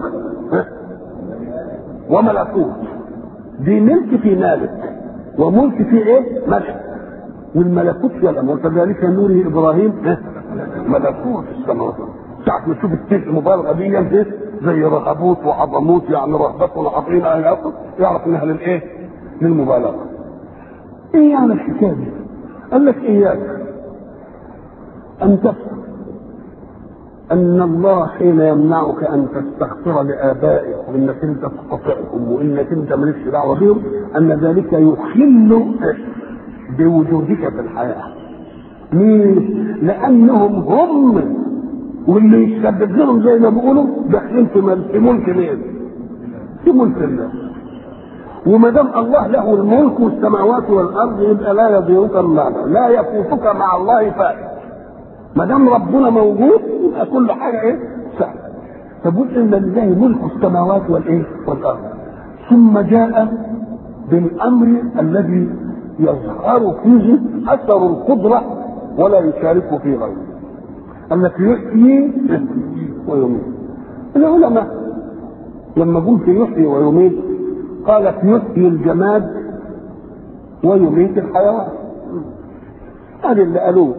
وملكوت دي ملك في مالك وملك في ايه ملك والملكوت في الامر كذلك نور ابراهيم ملكوت السماوات ساعة ما تشوف التلك المبالغة دي زي رهبوت وعظموت يعني رهبة عظيمة يعرف انها للايه؟ للمبالغة. ايه يعني الحكاية دي؟ قال لك اياك ان تفهم ان الله حين يمنعك ان تستغفر لابائك وانك انت تقاطعهم وانك انت مالكش دعوه بهم ان ذلك يخل بوجودك في الحياه. ليه؟ لانهم هم واللي يسبب لهم زي ما بيقولوا داخلين في ملك مين؟ في ملك الله. وما دام الله له الملك والسماوات والارض يبقى لا يضيعك المعنى، لا يفوتك مع الله فائت. ما دام ربنا موجود يبقى كل حاجه ايه؟ سهل. فبقول ان لله ملك السماوات والايه؟ والارض. ثم جاء بالامر الذي يظهر فيه اثر القدره ولا يشاركه في غيره. قال لك يحيي ويميت. العلماء لما قلت يحيي ويميت قالت يحيي الجماد ويميت الحيوان. هذا اللي قالوه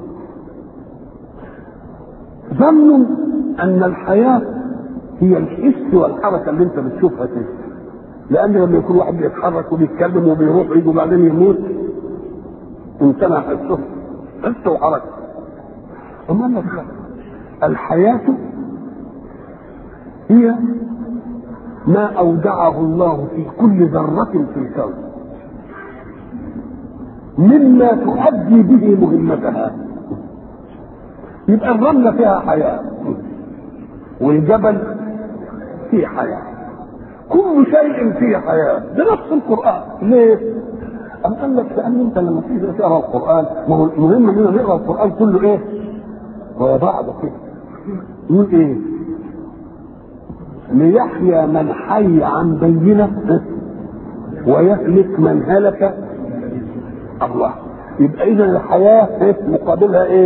ظنوا ان الحياه هي الحس والحركه اللي انت بتشوفها كده لان لما يكون واحد بيتحرك وبيتكلم وبيروح ويجي وبعدين يموت امتنع حسه حسه وحركه اما لك الحياه هي ما اودعه الله في كل ذره في الكون مما تؤدي به مهمتها يبقى الرمله فيها حياه والجبل فيه حياه كل شيء فيه حياه ده نفس القران ليه؟ أم قال لك لأن أنت لما تيجي تقرأ القرآن ما هو المهم إننا نقرأ القرآن كله إيه؟ ويا بعض كده يقول إيه؟ ليحيى من حي عن بينة ويهلك من هلك الله يبقى إذا الحياة إيه؟ مقابلها إيه؟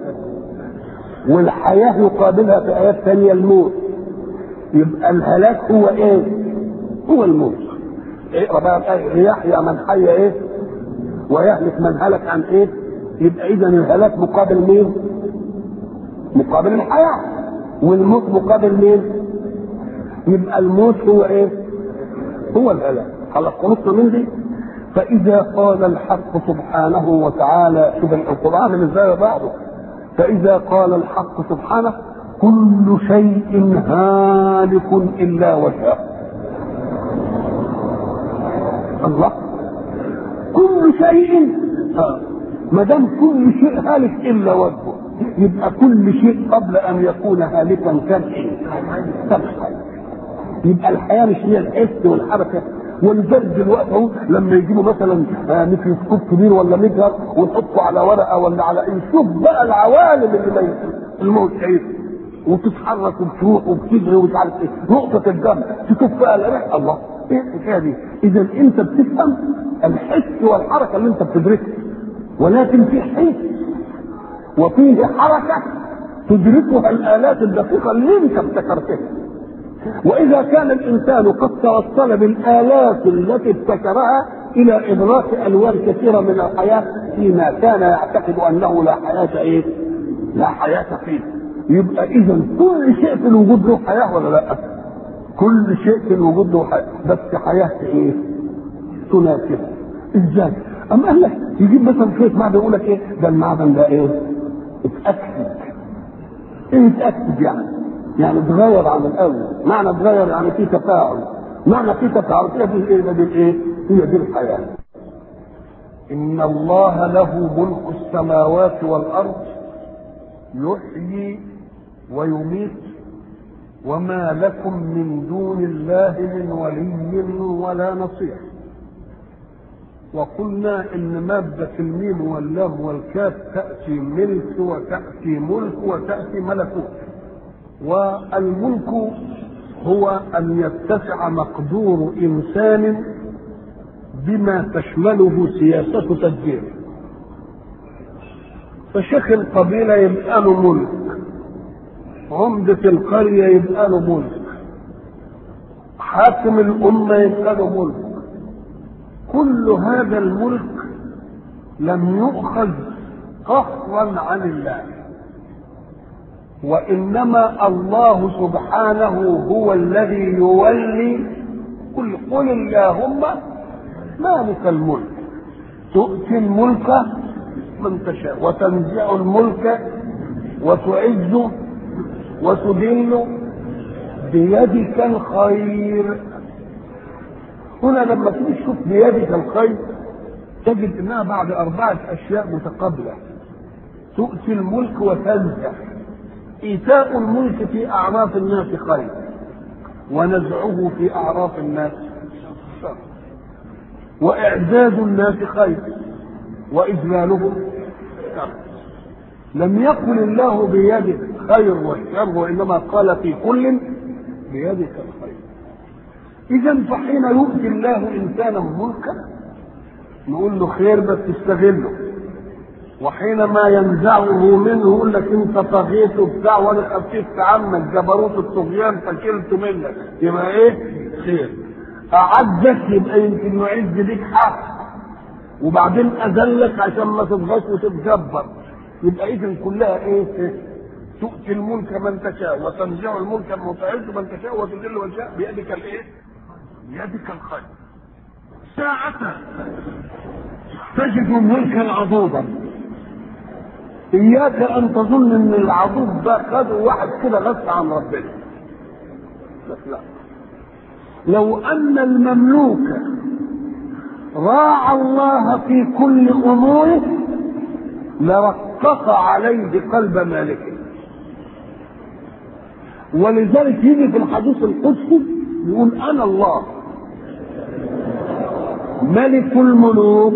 والحياة يقابلها في آيات ثانية الموت يبقى الهلاك هو إيه؟ هو الموت اقرا بقى الآية ليحيى من حي ايه ويهلك من هلك عن ايه يبقى اذا الهلاك مقابل مين مقابل الحياة والموت مقابل مين يبقى الموت هو ايه هو الهلاك خلاص خلصنا من دي فإذا قال الحق سبحانه وتعالى شوف القرآن من زي بعضه فإذا قال الحق سبحانه كل شيء هالك إلا وجهه الله كل شيء ما دام كل شيء هالك الا وجهه يبقى كل شيء قبل ان يكون هالكا كان ايه؟ كان حي يبقى الحياه مش هي الحس والحركه ولذلك دلوقتي اهو لما يجيبوا مثلا ميكروسكوب كبير ولا مجهر ونحطه على ورقه ولا على ايه شوف بقى العوالم اللي ميت الموت ايه وتتحرك وبتروح وبتجري ومش عارف ايه نقطه الدم تشوف بقى الريح الله ايه الحكايه دي؟ اذا انت بتفهم الحس والحركه اللي انت بتدركها ولكن في حس وفيه حركه تدركها الالات الدقيقه اللي انت ابتكرتها واذا كان الانسان قد توصل بالالات التي ابتكرها الى ادراك الوان كثيره من الحياه فيما كان يعتقد انه لا حياه ايه؟ لا حياه فيه يبقى اذا كل شيء في الوجود له حياه ولا لا؟ كل شيء في الوجود له حياه بس حياه ايه؟ تناسبه ازاي؟ اما قال لك يجيب مثلا شويه معدن يقول لك ايه؟ ده المعدن ده ايه؟ اتاكد ايه اتاكد يعني؟ يعني اتغير عن الاول معنى اتغير يعني في تفاعل معنى في تفاعل هي دي ايه ده دي الايه هي دي الحياه ان الله له ملك السماوات والارض يحيي ويميت وما لكم من دون الله من ولي ولا نصير وقلنا ان مادة الميم واللام والكاف تأتي ملك وتأتي ملك وتأتي ملكوت والملك هو ان يتسع مقدور انسان بما تشمله سياسه تدبيره فشيخ القبيله يبقى له ملك عمدة القرية يبقى له ملك حاكم الأمة يبقى له ملك كل هذا الملك لم يؤخذ قهرا عن الله وانما الله سبحانه هو الذي يولي قل قل اللهم مالك الملك تؤتي الملك من تشاء وتنزع الملك وتعز وتذل بيدك الخير هنا لما تيجي تشوف بيدك الخير تجد انها بعد اربعه اشياء متقابله تؤتي الملك وتنزع إيتاء الملك في أعراف الناس خير ونزعه في أعراف الناس شر وإعداد الناس خير وإذلالهم شر لم يقل الله بيدك خير والشر وإنما قال في كل بيدك الخير إذا فحين يؤتي الله إنسانا ملكا نقول له خير بس تستغله وحينما ينزعه منه يقول لك انت طغيت وبتاع وانا خففت عنك جبروت الطغيان فشلت منك يبقى ايه؟ خير. اعزك يبقى يمكن يعز ليك حق وبعدين اذلك عشان ما تبغاش وتتجبر يبقى اذا كلها ايه؟ تؤتي الملك من تشاء وتنزع الملك من تعز من تشاء وتذل من تشاء بيدك الايه؟ بيدك الخير ساعة تجد ملكا عضوضا إياك أن تظن إن العضوض ده خده واحد كده غصب عن ربنا لا لو أن المملوك راعى الله في كل أموره لرقق عليه قلب مالكه ولذلك يجي في الحديث القدسي يقول أنا الله ملك الملوك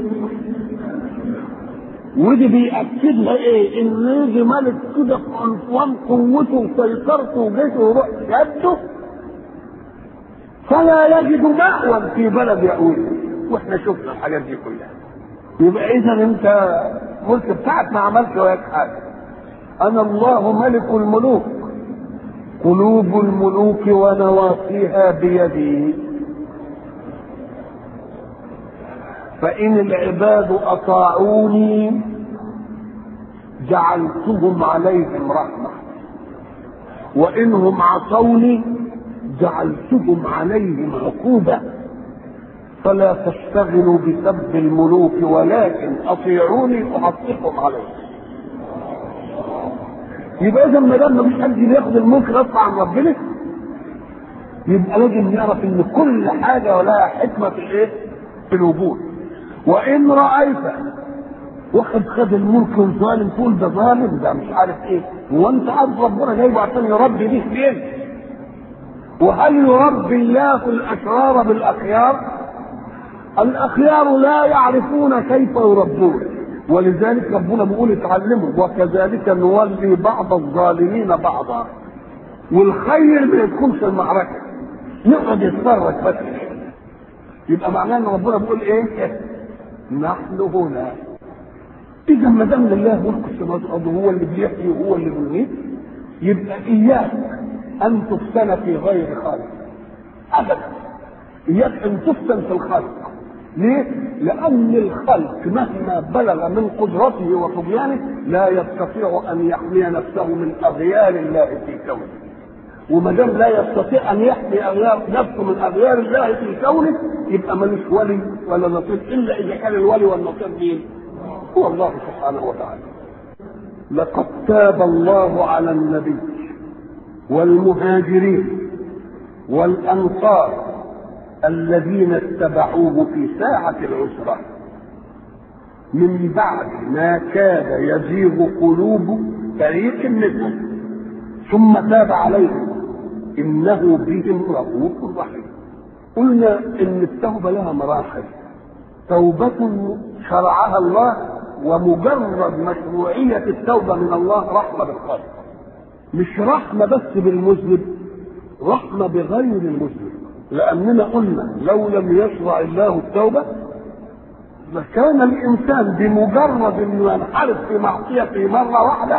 ودي بيأكدها ايه؟ ان يجي ملك كده في عنفوان قوته وسيطرته وجيشه وروح يده فلا يجد مأوى في بلد يأويه واحنا شفنا الحاجات دي كلها يبقى اذا انت ملك بتاعك ما عملش وياك حاجه انا الله ملك الملوك قلوب الملوك ونواصيها بيدي فإن العباد أطاعوني جعلتهم عليهم رحمة وإنهم عصوني جعلتهم عليهم عقوبة فلا تشتغلوا بسب الملوك ولكن أطيعوني أحققكم عليهم يبقى إذا ما دام مفيش حد ياخد الملك غصب عن ربنا يبقى لازم نعرف إن كل حاجة ولها حكمة في الإيه؟ في الوجود وان رايت واخد خد الملك الظالم تقول ده ظالم ده مش عارف ايه هو انت عارف ربنا جايبه عشان يربي بيه فين وهل يربي الله الاشرار بالاخيار الاخيار لا يعرفون كيف يربون ولذلك ربنا بيقول اتعلموا وكذلك نولي بعض الظالمين بعضا والخير ما يدخلش المعركه يقعد يتفرج بس يبقى معناه ان ربنا بيقول ايه نحن هنا اذا ما دام لله ملك السماوات والارض هو اللي بيحيي وهو اللي بيميت يبقى اياك ان تفتن في غير خالق ابدا اياك ان تفتن في الخلق ليه؟ لأن الخلق مهما بلغ من قدرته وطغيانه لا يستطيع أن يحمي نفسه من أغيار الله في كونه. وما دام لا يستطيع ان يحمي اغيار نفسه من اغيار الله في كونه يبقى ملوش ولي ولا نصير الا اذا كان الولي والنصير مين؟ هو الله سبحانه وتعالى. لقد تاب الله على النبي والمهاجرين والانصار الذين اتبعوه في ساعة العسرة من بعد ما كاد يزيغ قلوب فريق منهم ثم تاب عليهم انه بهم رؤوف رحيم قلنا ان التوبه لها مراحل توبه شرعها الله ومجرد مشروعيه التوبه من الله رحمه بالخلق مش رحمه بس بالمذنب رحمه بغير المذنب لاننا قلنا لو لم يشرع الله التوبه لكان الانسان بمجرد انه ينحرف في معصيته مره واحده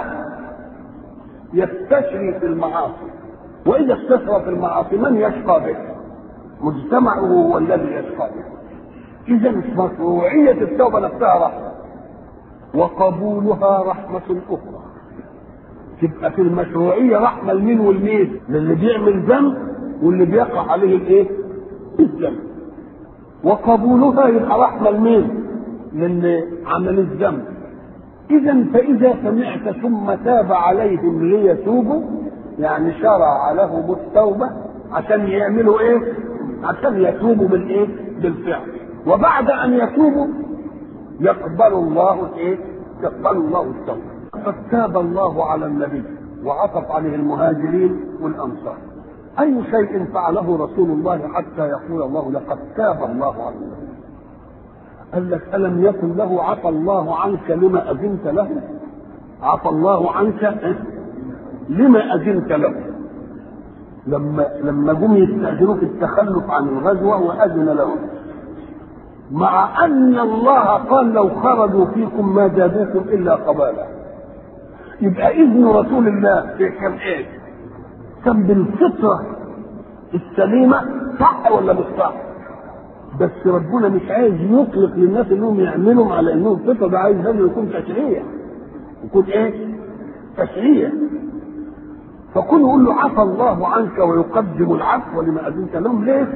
يستشري في المعاصي واذا استشرى في المعاصي من يشقى به مجتمعه هو الذي يشقى به اذا مشروعيه التوبه نفسها رحمه وقبولها رحمه اخرى تبقى في المشروعيه رحمه لمين والمين للي بيعمل ذنب واللي بيقع عليه الايه الذنب وقبولها يبقى رحمه لمين للي عمل الذنب إذا فإذا سمعت ثم تاب عليهم ليتوبوا يعني شرع لهم التوبة عشان يعملوا إيه؟ عشان يتوبوا بالإيه؟ بالفعل وبعد أن يتوبوا يقبل الله الإيه؟ يقبل الله التوبة قد تاب الله على النبي وعطف عليه المهاجرين والأنصار أي شيء فعله رسول الله حتى يقول الله لقد تاب الله على النبي قال لك ألم يكن له عفى الله عنك لما أذنت له عفى الله عنك لما أذنت له لما لما جم يستأذنوا في التخلف عن الغزوة وأذن لهم مع أن الله قال لو خرجوا فيكم ما زادوكم إلا قبالا يبقى إذن رسول الله في كان إيه؟ كان بالفطرة السليمة صح ولا مش صح؟ بس ربنا مش عايز يطلق للناس انهم يعملوا على انهم فطره ده عايز هذا يكون تشريع يكون ايه؟ تشريع فكل يقول له عفى الله عنك ويقدم العفو لما اذنت لهم ليه؟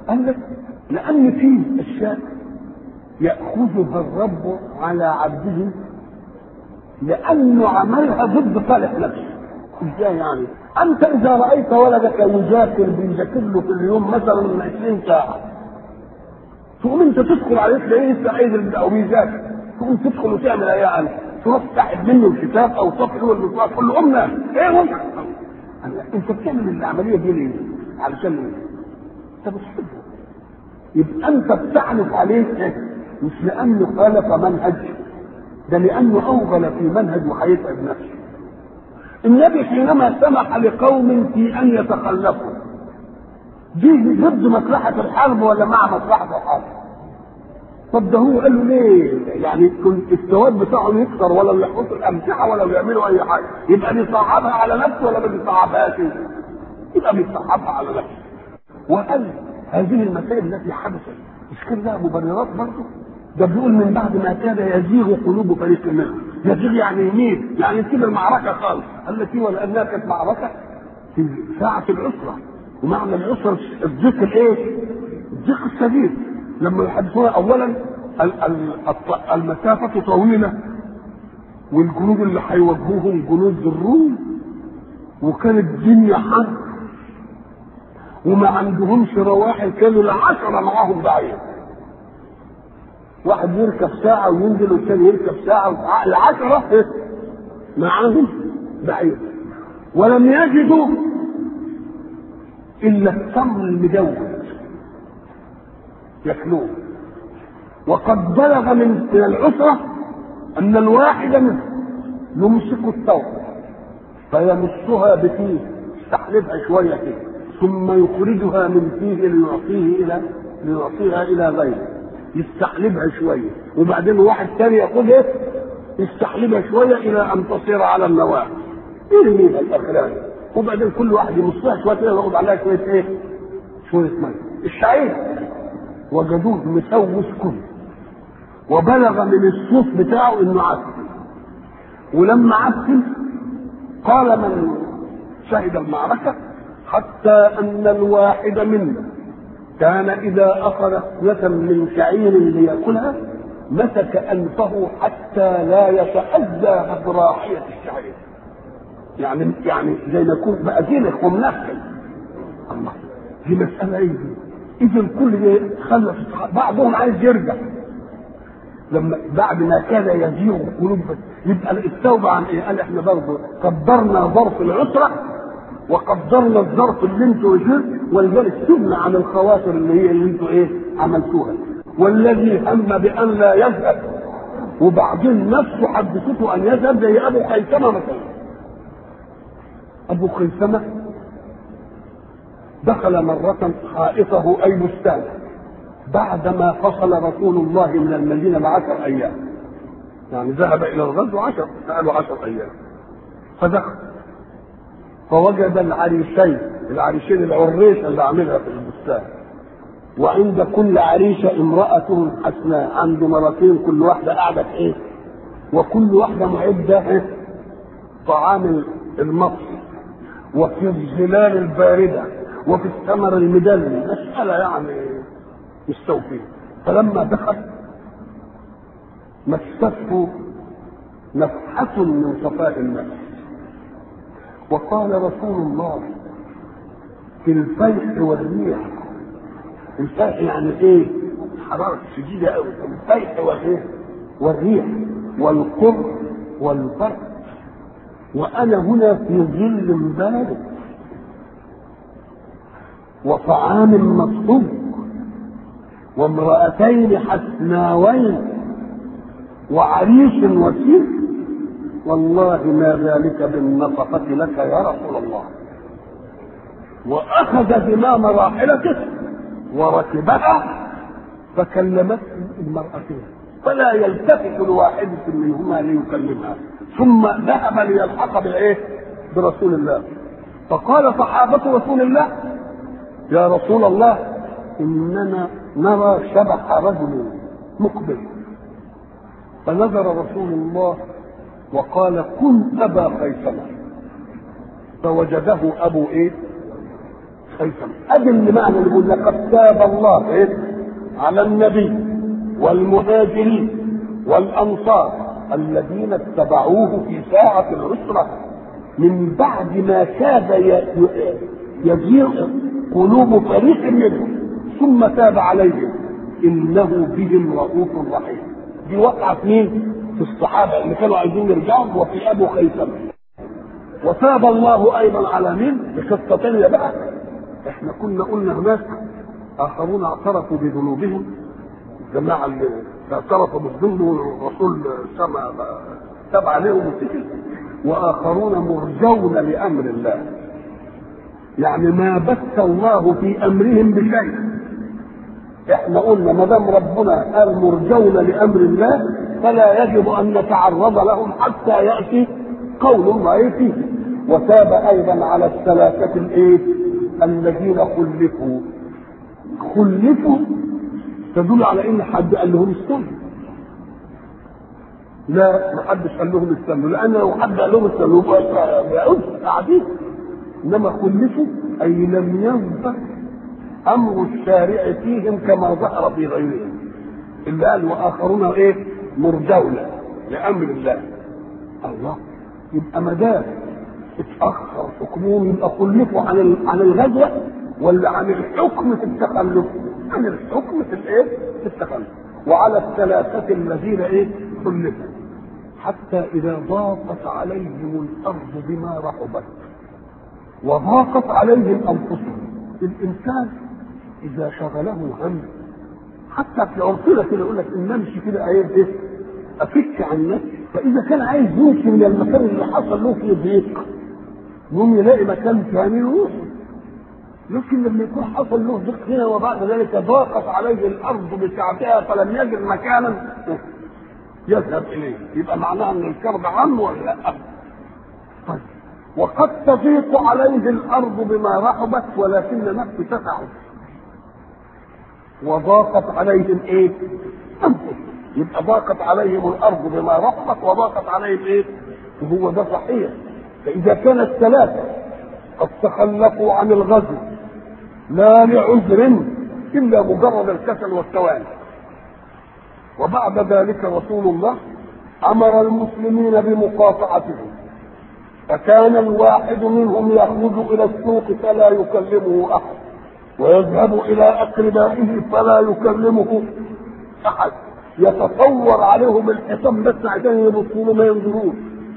قال لك لأن فيه أشياء يأخذها الرب على عبده لأنه عملها ضد صالح نفسه ازاي يعني؟ أنت إذا رأيت ولدك يذاكر بيذاكر له في اليوم مثلا 20 ساعة تقوم أنت تدخل عليه تلاقيه لسه عايز أو بيذاكر تقوم تدخل وتعمل إيه يعني؟ تروح تسحب منه الكتاب أو تطفي له المصباح تقول له قمنا إيه وانت؟ أنت بتعمل العملية دي ليه؟ علشان إيه؟ أنت بتحبه يبقى أنت بتعنف عليه إيه؟ مش لأنه خالف منهج ده لأنه أوغل في منهج وهيتعب نفسه النبي حينما سمح لقوم في ان يتخلفوا دي ضد مصلحة الحرب ولا مع مصلحة الحرب؟ طب ده هو قال له ليه؟ يعني الثواب بتاعهم يكثر ولا يحطوا الامتعه ولا يعملوا اي حاجه، يبقى بيصعبها على نفسه ولا ما بيصعبهاش؟ يبقى بيصعبها على نفسه. وهل هذه المسائل التي حدثت مش كان لها مبررات برضه؟ ده بيقول من بعد ما كاد يزيغ قلوب فريق منهم يزيغ يعني يميل يعني تسيب المعركه خالص قال لك ولانها كانت معركه في ساعه العسره ومعنى العسره الضيق الايه؟ الضيق الشديد لما يحدثون اولا المسافه طويله والجنود اللي هيواجهوهم جنود الروم وكانت الدنيا حر وما عندهمش رواحل كانوا العشره معاهم بعيد واحد يركب ساعة وينزل والثاني يركب ساعة العشرة معاهم بعيد ولم يجدوا إلا التمر المجود ياكلوه وقد بلغ من العسرة أن الواحد منهم يمسك الثوب فيمسها بفيه يستحلبها شوية كده ثم يخرجها من فيه ليعطيه إلى ليعطيها إلى غيره يستحلبها شويه وبعدين واحد ثاني ياخذها يستحلبها شويه الى ان تصير على النواه يرميها الاخراني وبعدين كل واحد يمصها شويه كده وياخد عليها شويه ايه؟ شويه ميه الشعير وجدوه مسوس كله وبلغ من الصوف بتاعه انه عفن ولما عفن قال من شهد المعركه حتى ان الواحد منا كان إذا أخذ نسا من شعير ليأكلها مسك أنفه حتى لا يتأذى بضراحية الشعير. يعني يعني زي ما يكون بقى جنح ومنفذ. الله دي مسألة إيه دي؟ إذا كل خلف بعضهم عايز يرجع. لما بعد ما كان يزيغ قلوب يبقى التوبة عن إيه؟ قال إحنا برضه قدرنا ظرف العسرة وقدرنا الظرف اللي انتوا وجدت ولذلك سبنا عن الخواطر اللي هي اللي انتوا ايه عملتوها والذي هم بان لا يذهب وبعدين نفسه حدثته ان يذهب زي ابو خيثمه مثلا ابو خيثمه دخل مرة حائطه أي بستان بعدما فصل رسول الله من المدينة بعشر أيام يعني ذهب إلى الغزو عشر سألوا عشر أيام فدخل فوجد العريشين العريشين العريشة اللي عاملها في البستان وعند كل عريشة امرأة حسناء عنده مرتين كل واحدة قاعدة في ايه وكل واحدة معدة ايه طعام المطر وفي الظلال الباردة وفي الثمر المدلل مسألة يعني مستوفية فلما دخل مسته نفحة من صفاء النفس وقال رسول الله في الفيح والريح الفيح يعني ايه حرارة شديدة قوي الفيح والايه والريح والقر والبرد وانا هنا في ظل بارد وطعام مصفوف وامرأتين حسناوين وعريش وسيف والله ما ذلك بالنفقة لك يا رسول الله وأخذ زمام راحلته وركبها فكلمته المرأتين فلا يلتفت لواحدة منهما ليكلمها ثم ذهب ليلحق بالايه؟ برسول الله فقال صحابة رسول الله يا رسول الله إننا نرى شبح رجل مقبل فنظر رسول الله وقال كن أبا خيثمة فوجده أبو إيه خيثم ادي اللي معنى اللي يقول لقد تاب الله إيه؟ على النبي والمهاجرين والانصار الذين اتبعوه في ساعة العسرة من بعد ما كاد يزيغ قلوب فريق منهم ثم تاب عليهم انه بهم رؤوف رحيم دي وقعت مين في الصحابه اللي كانوا عايزين يرجعوا وفي ابو خيثمه وتاب الله ايضا على مين بقصه ثانيه بقى احنا كنا قلنا هناك اخرون اعترفوا بذنوبهم الجماعه اللي اعترفوا بالذنب والرسول سمع تاب عليهم وسكت واخرون مرجون لامر الله يعني ما بث الله في امرهم بشيء احنا قلنا ما دام ربنا قال مرجون لامر الله فلا يجب ان نتعرض لهم حتى ياتي قول الله فيه وتاب ايضا على الثلاثه الايه الذين خلفوا خلفوا تدل على ان حد قال لهم استنوا لا ما حدش قال لهم استنوا لان لو حد قال لهم استنوا يبقى قاعدين انما خلفوا اي لم ينفع امر الشارع فيهم كما ظهر في غيرهم اللي قال واخرون ايه مرجون لامر الله الله يبقى ما دام اتاخر حكمهم يبقى خلفوا عن عن الغزوه ولا عن الحكم في التخلف عن الحكم في الايه في التخلف وعلى الثلاثه الذين ايه خلفوا حتى اذا ضاقت عليهم الارض بما رحبت وضاقت عليهم انفسهم الانسان اذا شغله هم حتى في عرفنا كده يقول لك ان امشي كده عايز ايه افك عن نفسي فاذا كان عايز يمشي من المكان اللي حصل له فيه ضيق يقوم يلاقي مكان ثاني يروح لكن لما يكون حصل له ضيق هنا وبعد ذلك ضاقت عليه الارض بسعتها فلم يجد مكانا يذهب اليه يبقى معناها ان الكرب عم ولا لا؟ طيب وقد تضيق عليه الارض بما رحبت ولكن نفسه تسعه وضاقت عليهم ايه؟ انفسهم يبقى ضاقت عليهم الارض بما رحبت وضاقت عليهم ايه؟ وهو ده صحيح فاذا كان الثلاثه قد تخلفوا عن الغزو لا لعذر الا مجرد الكسل والتوالي وبعد ذلك رسول الله امر المسلمين بمقاطعتهم فكان الواحد منهم يخرج الى السوق فلا يكلمه احد ويذهب الى اقربائه فلا يكلمه احد يتصور عليهم الحصان بس عشان يبصوا له ما ينظروش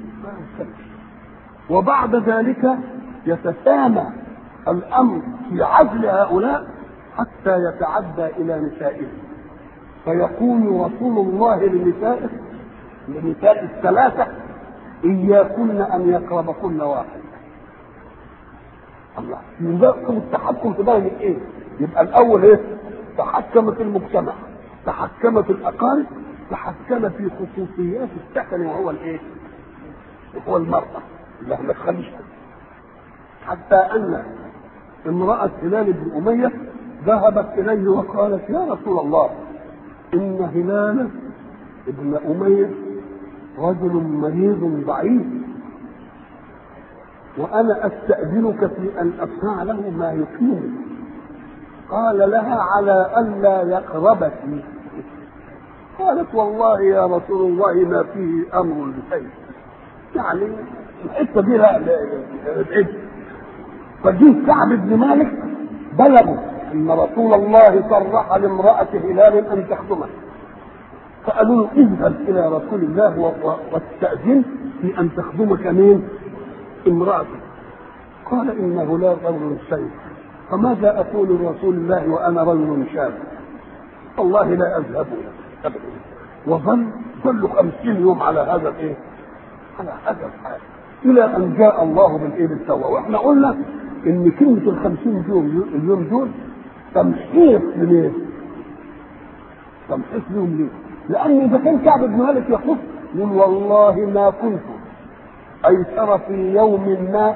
وبعد ذلك يتسامى الامر في عزل هؤلاء حتى يتعدى الى نسائهم فيقول رسول الله لنسائه لنساء الثلاثه إياكن أن يقربكن واحد الله يبقى التحكم في درجة إيه؟ يبقى الأول إيه؟ تحكم في المجتمع تحكم في الأقارب تحكم في خصوصيات السكن وهو الإيه؟ وهو المرأة اللي ما تخليش حتى أن امرأة هلال بن أمية ذهبت إليه وقالت يا رسول الله إن هلال ابن أمية رجل مريض ضعيف وأنا أستأذنك في أن أصنع له ما يقيمه قال لها على ألا يقربك قالت والله يا رسول الله ما فيه أمر بشيء يعني الحتة دي لا العد فجه كعب بن مالك بلغوا أن رسول الله صرح لامرأة هلال أن تخدمه فقالوا له اذهب الى رسول الله واستاذن في ان تخدمك مين؟ امرأتك قال انه لا رجل سيف فماذا اقول لرسول الله وانا رجل شاب والله لا اذهب ابدا وظل ظل خمسين يوم على هذا الايه؟ على هذا الحال الى ان جاء الله بالايه بالتوبه واحنا قلنا ان كلمه الخمسين يوم اليوم دول تمحيص ليه؟ تمحيص لهم ليه؟ لأن إذا كان كعب بن مالك يقول يقول والله ما كنت أيسر في يوم ما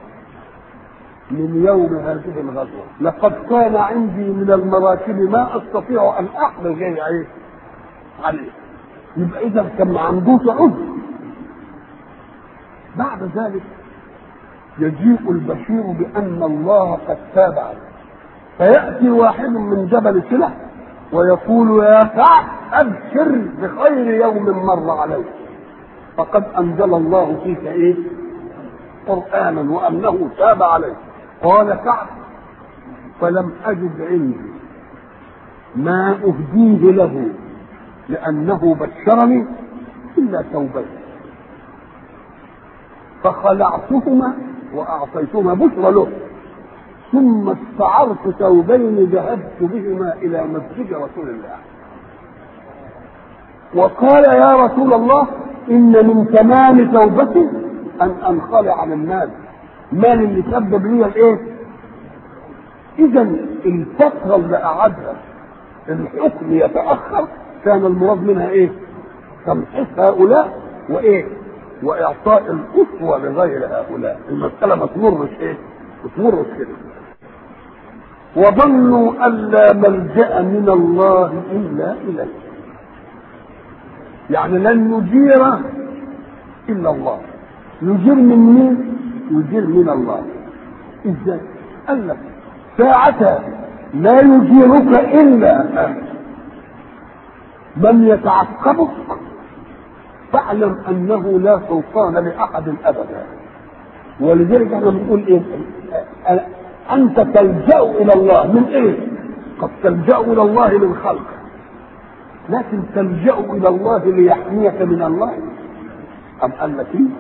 من يوم هذه الغزوة لقد كان عندي من المراكب ما أستطيع أن أحمل جاي عليه عليه يبقى إذا كان ما عندوش عذر بعد ذلك يجيء البشير بأن الله قد تاب عليه فيأتي واحد من جبل سلة ويقول يا كعب أبشر بخير يوم مر عليك فقد أنزل الله فيك إيه؟ قرآنا وأنه تاب عليك قال كعب فلم أجد عندي ما أهديه له لأنه بشرني إلا توبتي فخلعتهما وأعطيتهما بشرى له ثم استعرت ثوبين ذهبت بهما إلى مسجد رسول الله وقال يا رسول الله إن من تمام توبتي أن أنخلع من مال مال اللي سبب لي الإيه؟ إذا الفترة اللي قعدها الحكم يتأخر كان المراد منها إيه؟ تمحيص هؤلاء وإيه؟ وإعطاء الأسوة لغير هؤلاء المسألة ما تمرش إيه؟ ما تمرش كده وظنوا أن لا ملجأ من الله إلا إليه يعني لن نجير إلا الله يجير من مين؟ يجير من الله إزاي؟ قال لك ساعة لا يجيرك إلا من يتعقبك فاعلم أنه لا سلطان لأحد أبدا ولذلك احنا بنقول ايه انت تلجا الى الله من ايه قد تلجا الى الله من خلق لكن تلجا الى الله ليحميك من الله ام قال لك ايه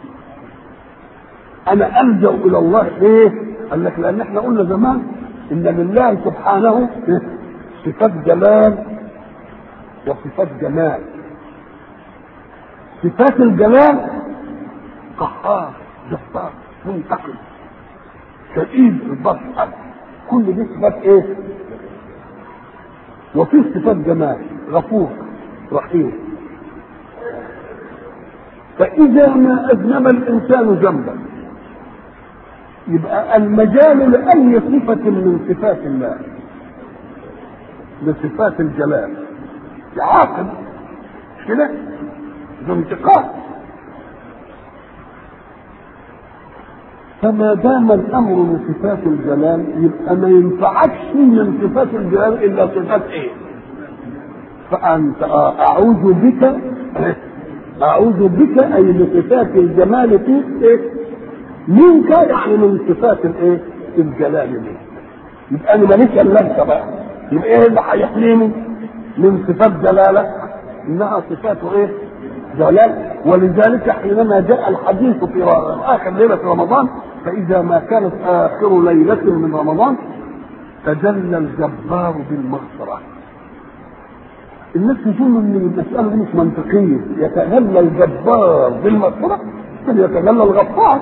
انا الجا الى الله ايه قال لك لان احنا قلنا زمان ان لله سبحانه صفات جلال وصفات جمال صفات الجلال قهار جبار منتقم شديد البطش كل دي صفات ايه وفي صفات جمال غفور رحيم فإذا ما أذنب الإنسان ذنبا يبقى المجال لأي صفة من صفات الله لصفات الجلال يعاقب مش كده؟ ده انتقام فما دام الامر من صفات الجلال يبقى ما ينفعكش من صفات الجلال الا صفات ايه؟ فانت اعوذ بك اعوذ بك اي بصفات الجمال فيك ايه؟ منك يعني من صفات الايه؟ الجلال منك يبقى انا ماليش الا انت بقى يبقى ايه اللي هيحميني من صفات جلالك؟ انها صفاته ايه؟ جلال ولذلك حينما جاء الحديث في اخر ليله رمضان فاذا ما كانت اخر ليله من رمضان تجلى الجبار بالمغفره الناس يظن ان المساله دي مش منطقيه يتجلى الجبار بالمغفره بل يتجلى الغفار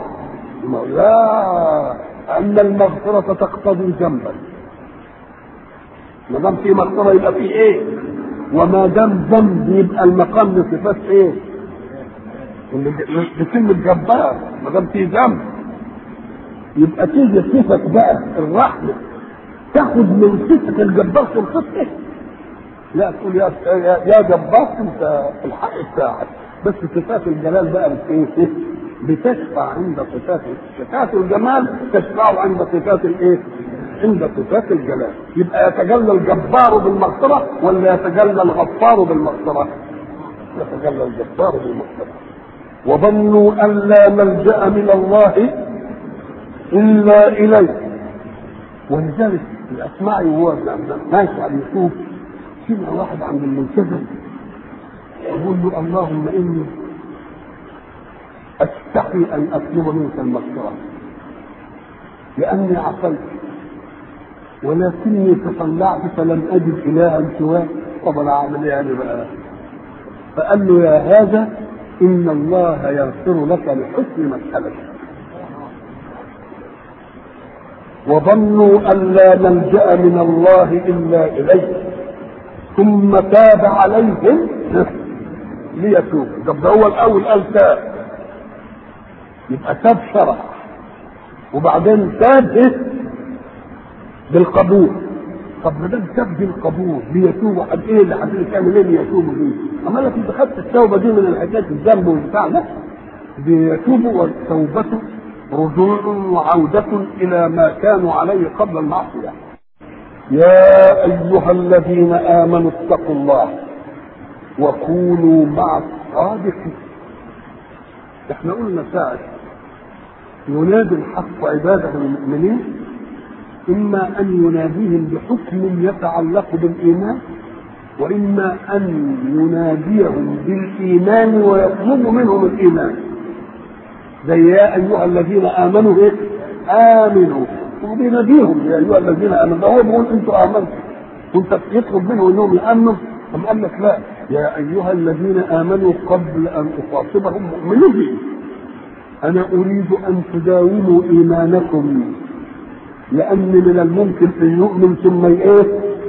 لا ان المغفره تقتضي ذنبا ما دام في مغفره يبقى في ايه وما دام ذنب يبقى المقام لصفات ايه؟ بسم الجبار ما دام في ذنب يبقى تيجي صفة بقى الرحمة تاخد من صفة الجبار سلطته لا تقول يا يا جبار انت الحق بتاعك بس صفات الجلال بقى بت ايه؟ بتشفع عند صفات صفات الجمال تشفع عند صفات الايه؟ عند صفات الجلال يبقى يتجلى الجبار بالمغفرة ولا يتجلى الغفار بالمغفرة يتجلى الجبار بالمغفرة وظنوا أن لا ملجأ من الله إلا إليه ولذلك الأسماعي وهو ماشي على اليوسف سمع واحد عند الملتزم يقول له اللهم إني أستحي أن أطلب منك المغفرة لأني عصيت ولكني تطلعت فلم اجد الها سواك طب انا اعمل ايه يعني بقى فقال له يا هذا ان الله يغفر لك لحسن مسألتك وظنوا ان لا ملجا من الله الا اليه ثم تاب عليهم ليتوبوا طب ده هو الاول قال تاب يبقى تاب شرع وبعدين تاب ايه بالقبول طب ما دام تاب بالقبول ليتوبوا قد ايه اللي حضرتك تعمل ايه ليتوبوا دي؟ اما لك انت خدت التوبه دي من الحاجات الذنب والبتاع ده بيتوبوا وتوبته رجوع وعودة إلى ما كانوا عليه قبل المعصية يا أيها الذين آمنوا اتقوا الله وكونوا مع الصادقين احنا قلنا ساعة ينادي الحق عباده المؤمنين إما أن يناديهم بحكم يتعلق بالإيمان وإما أن يناديهم بالإيمان ويطلب منهم الإيمان زي يا أيها الذين آمنوا إيه؟ آمنوا وبيناديهم يا أيها الذين آمنوا هو بيقول أنتوا آمنتوا كنت يطلب منهم أنهم يأمنوا أم قال لك لا يا أيها الذين آمنوا قبل أن أخاطبهم مؤمنين أنا أريد أن تداوموا إيمانكم لأن من الممكن أن يؤمن ثم إيه؟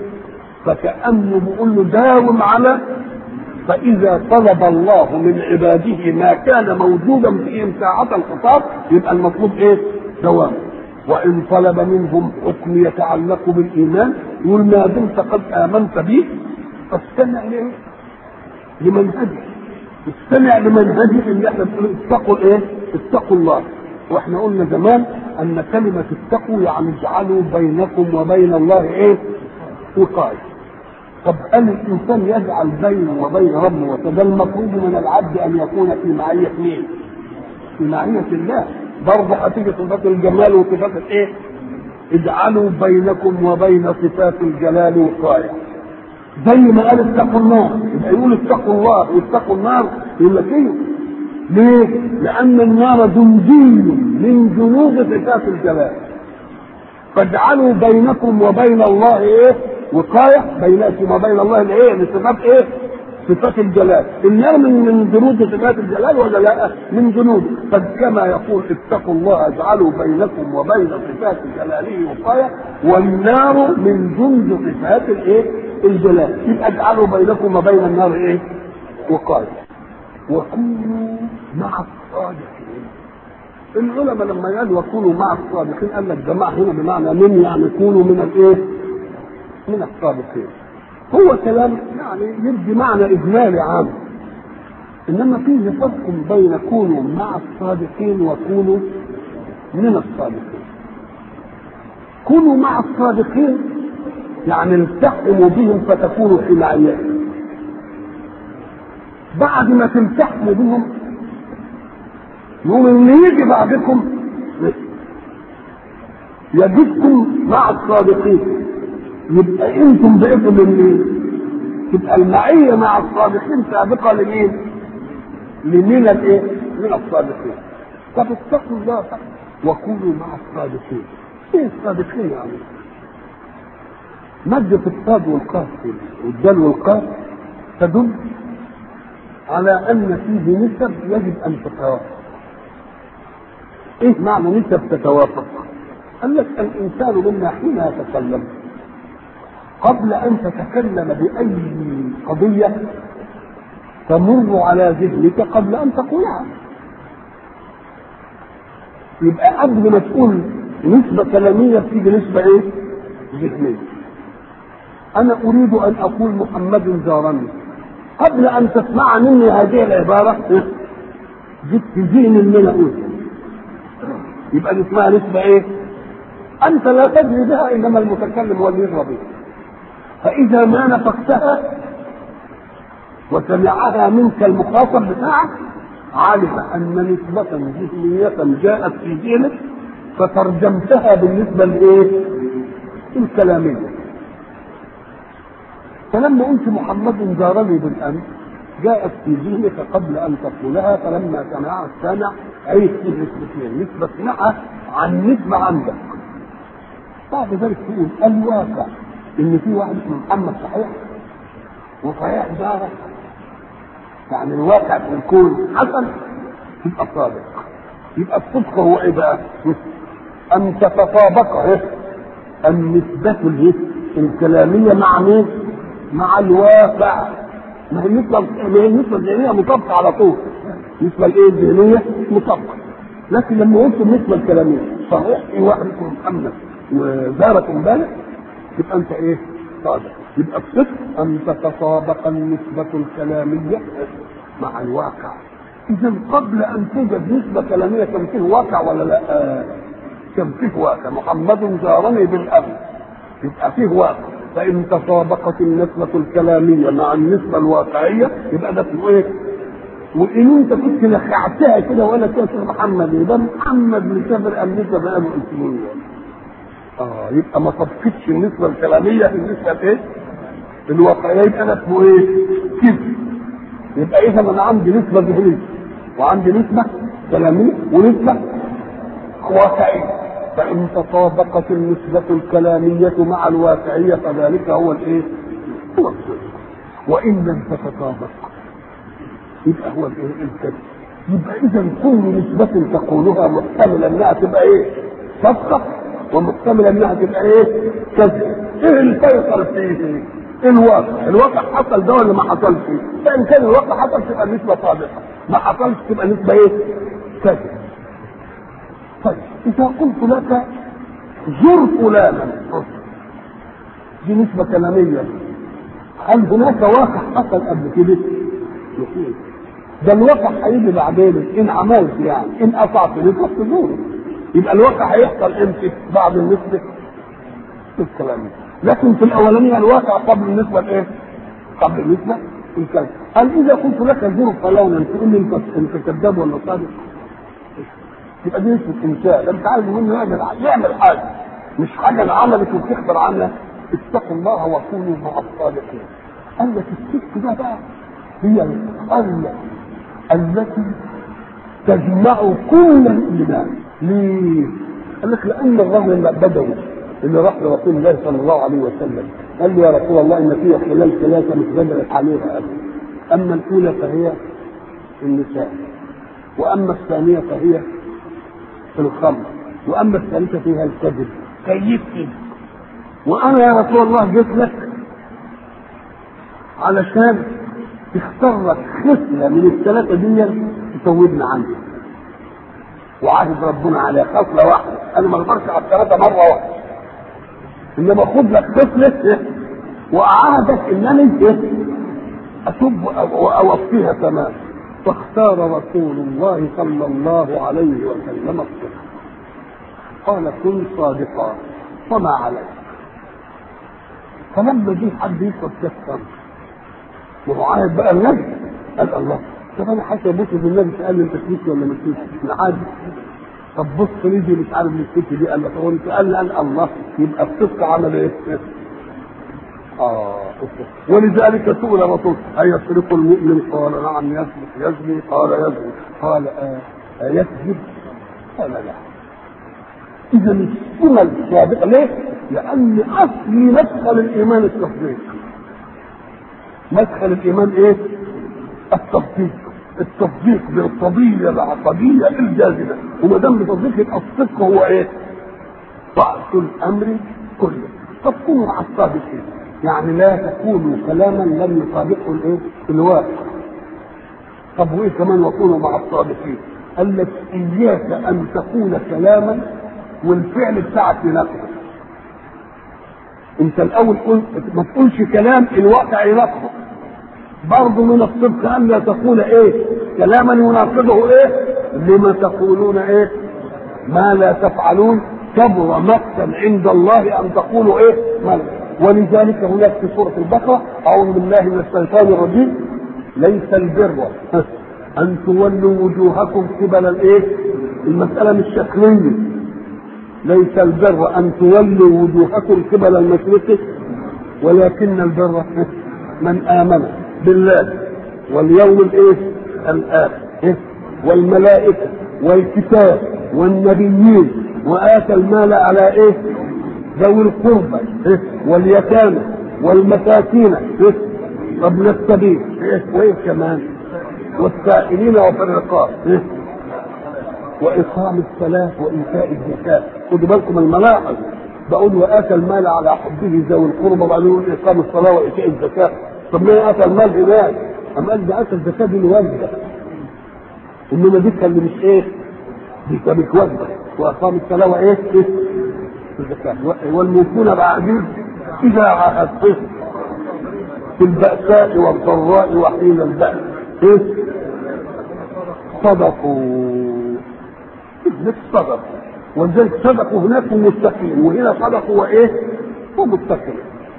فكأنه بيقول له داوم على فإذا طلب الله من عباده ما كان موجودا فيهم ساعة الخطاب يبقى المطلوب إيه؟ دوام وإن طلب منهم حكم يتعلق بالإيمان يقول ما دمت قد آمنت به فاستمع لإيه؟ لمنهجه استمع لمنهجه اللي احنا بنقول اتقوا الايه؟ اتقوا الله واحنا قلنا زمان ان كلمه اتقوا يعني اجعلوا بينكم وبين الله ايه؟ وقايه طب هل الانسان يجعل بينه وبين ربه وده المطلوب من العبد ان يكون في معيه مين؟ في معيه الله برضه هتيجي صفات الجمال وصفات الايه؟ اجعلوا بينكم وبين صفات الجلال وقايه زي ما قال اتقوا النار يبقى يقول اتقوا الله واتقوا النار يقول لك ايه؟ ليه؟ لأن النار جندي من جنود صفات الجلال فاجعلوا بينكم وبين الله ايه؟ وقاية بينكم وبين الله الايه؟ لصفات ايه؟ صفات الجلال النار من من جنود صفات الجلال ولا لا؟ من جنود فكما يقول اتقوا الله اجعلوا بينكم وبين صفات جلاله وقاية والنار من جند صفات الايه؟ الجلال يبقى اجعلوا بينكم وبين النار ايه؟ وقاية وكونوا مع الصادقين العلماء لما قال وكونوا مع الصادقين قال لك جماعة هنا بمعنى من يعني كونوا من الايه؟ من الصادقين هو كلام يعني يدي معنى اجمالي عام انما فيه فرق بين كونوا مع الصادقين وكونوا من الصادقين كونوا مع الصادقين يعني التحموا بهم فتكونوا في معيتهم بعد ما تلتحموا بهم يوم اللي يجي بعدكم يجدكم مع الصادقين يبقى انتم بقيتوا من مين؟ تبقى المعية مع الصادقين سابقة لمين؟ لمن الايه؟ من الصادقين. طب اتقوا الله وكونوا مع الصادقين. ايه الصادقين يعني؟ مادة الصاد والقاف والدال والقاف تدل على ان فيه نسب يجب ان تتوافق. ايه معنى نسب تتوافق؟ قال لك الانسان منا حين يتكلم قبل ان تتكلم باي قضيه تمر على ذهنك قبل ان تقولها يبقى قبل ما تقول نسبة كلامية بتيجي نسبة ايه؟ ذهنية. أنا أريد أن أقول محمد زارني. قبل أن تسمع مني هذه العبارة جبت ذهن من أقول. يبقى دي اسمها نسبة إيه؟ أنت لا تدري بها إنما المتكلم هو اللي يدرى بها. فإذا ما نفقتها وسمعها منك المخاطب بتاعك علم أن نسبة ذهنية جاءت في ذهنك فترجمتها بالنسبة لإيه؟ الكلامية. فلما قلت محمد زارني بالأمس جاءت في ذهنك قبل أن تقولها فلما سمعها السامع عيش فيه نسبتين، نسبة سمعها عن نسبة عندك. بعد ذلك تقول الواقع ان في واحد اسمه محمد صحيح وصحيح زارك يعني الواقع في الكون حسن يبقى صادق يبقى الصدق هو ايه بقى؟ ان تتطابق النسبة الكلامية مع مين؟ مع الواقع ما هي النسبة ما هي النسبة الذهنية مطابقة على طول النسبة الايه الذهنية مطابقة لكن لما قلت النسبة الكلامية صحيح في واحد اسمه محمد وزارك امبارح يبقى انت ايه؟ صادق يبقى الصدق ان تتطابق النسبة الكلامية مع الواقع اذا قبل ان توجد نسبه كلاميه كان فيه واقع ولا لا؟ آه. كان فيه واقع محمد جارني بالامن يبقى فيه واقع فان تطابقت النسبه الكلاميه مع النسبه الواقعيه يبقى ده اسمه ايه؟ وان انت كنت لخعتها كده ولا كده شيخ محمد يبقى محمد مسافر امريكا بقى له اسبوع اه يبقى ما طبقتش النسبه الكلاميه في النسبه الايه؟ الواقعيه يبقى انا اسمه ايه؟ كده يبقى اذا انا عندي نسبه ذهنيه وعندي نسبه كلاميه ونسبه واقعيه فان تطابقت النسبه الكلاميه مع الواقعيه فذلك هو الايه؟ هو الصدق وان لم تتطابق يبقى هو الايه؟ الكذب يبقى اذا كل نسبه تقولها محتمله انها تبقى ايه؟ صدقه ومحتمله انها تبقى ايه؟ كذب ايه الفيصل فيه؟ الواقع الواقع حصل ده ولا ما حصلش فان كان الواقع حصل تبقى النسبه صادقه ما حصلش تبقى النسبه ايه كذب طيب اذا قلت لك زر فلانا دي نسبه كلاميه هل هناك واقع حصل قبل كده يقول ده الواقع هيجي بعدين ان عملت يعني ان قطعت نسبه تزوره يبقى الواقع هيحصل امتى بعد النسبه الكلاميه لكن في الاولانيه الواقع قبل النسبه الايه؟ قبل النسبه الكلام هل اذا قلت لك زور فلانا تقول لي انت انت كذاب ولا صادق؟ يبقى دي نسبه انشاء ده انت عايز منه يعمل يعمل حاجه مش حاجه عملت وتخبر عنها اتقوا الله وكونوا مع الصادقين قال لك الست ده بقى هي القريه التي تجمع كل الايمان ليه؟ قال لك لان الرجل البدوي اللي راح لرسول الله صلى الله عليه وسلم قال له يا رسول الله ان فيها خلال ثلاثه مش بدلت عليها ابدا اما الاولى فهي النساء واما الثانيه فهي الخمر واما الثالثه فيها الكذب كيف وانا يا رسول الله جيت لك علشان تختار لك خصله من الثلاثه دي تسودنا عنها وعهد ربنا عليها خصله واحده انا ما اقدرش على الثلاثه مره واحده انما خد لك خصله واعاهدك انني اتوب واوفيها تمام فاختار رسول الله صلى الله عليه وسلم الصدق قال كن صادقا وما عليك فلما جه حد يشرب كفر وهو عاهد بقى النبي قال الله طب انا حتى ابص في النبي سال انت كنت ولا ما كنتش عادي طب بص نيجي مش عارف من الست دي قال لك هو انت قال قال الله يبقى الصدق عمل ايه؟ اه ولذلك سئل الرسول أيسرق المؤمن؟ قال نعم يسرق يزني قال يزني قال آه أيكذب؟ قال لا إذا السنة السابقة ليه؟ لأن أصل مدخل الإيمان التصديق مدخل الإيمان إيه؟ التصديق التصديق بالقضية العقدية الجاذبة وما دام بتصديق يبقى الصدق هو ايه؟ رأس الأمر كله فكونوا مع الصادقين يعني لا تقولوا كلاما لم يطابقه الايه؟ الواقع طب وايه كمان وكونوا مع الصادقين؟ قال لك إياك أن تقول كلاما والفعل بتاعك يناقضه انت الاول قلت ما تقولش كلام الواقع يناقضه برضه من الصدق ان لا تقول ايه كلاما يناقضه ايه لما تقولون ايه ما لا تفعلون كبر مقتا عند الله ان تقولوا ايه ما لا. ولذلك هناك في سوره البقره اعوذ بالله من الشيطان الرجيم ليس البر ان تولوا وجوهكم قبل الايه المساله مش شكليه ليس البر ان تولوا وجوهكم قبل المشرق ولكن البر من امن بالله واليوم الايه الاخر إيه؟ والملائكه والكتاب والنبيين واتى المال على ايه ذوي القربى إيه؟ واليتامى والمساكين إيه؟ وابن السبيل إيه؟ وايه كمان والسائلين وفي الرقاب إيه؟ واقام الصلاه وايتاء الزكاه خدوا بالكم الملاحظ بقول واتى المال على حبه ذوي القربى وبعدين يقول اقام الصلاه وايتاء الزكاه طب ليه اتى المال هناك؟ اما قال ده اتى الزكاه دي الواجبه انما دي كان مش ايه؟ دي كانت واجبه واقام الصلاه وايه؟ إيه؟ الزكاه والموفون بعهدهم اذا عاهدتهم في البأساء والضراء وحين البأس ايه؟ صدقوا كلمة صدقوا ولذلك صدقوا هناك ومتقين وهنا صدقوا وايه؟ ومتقين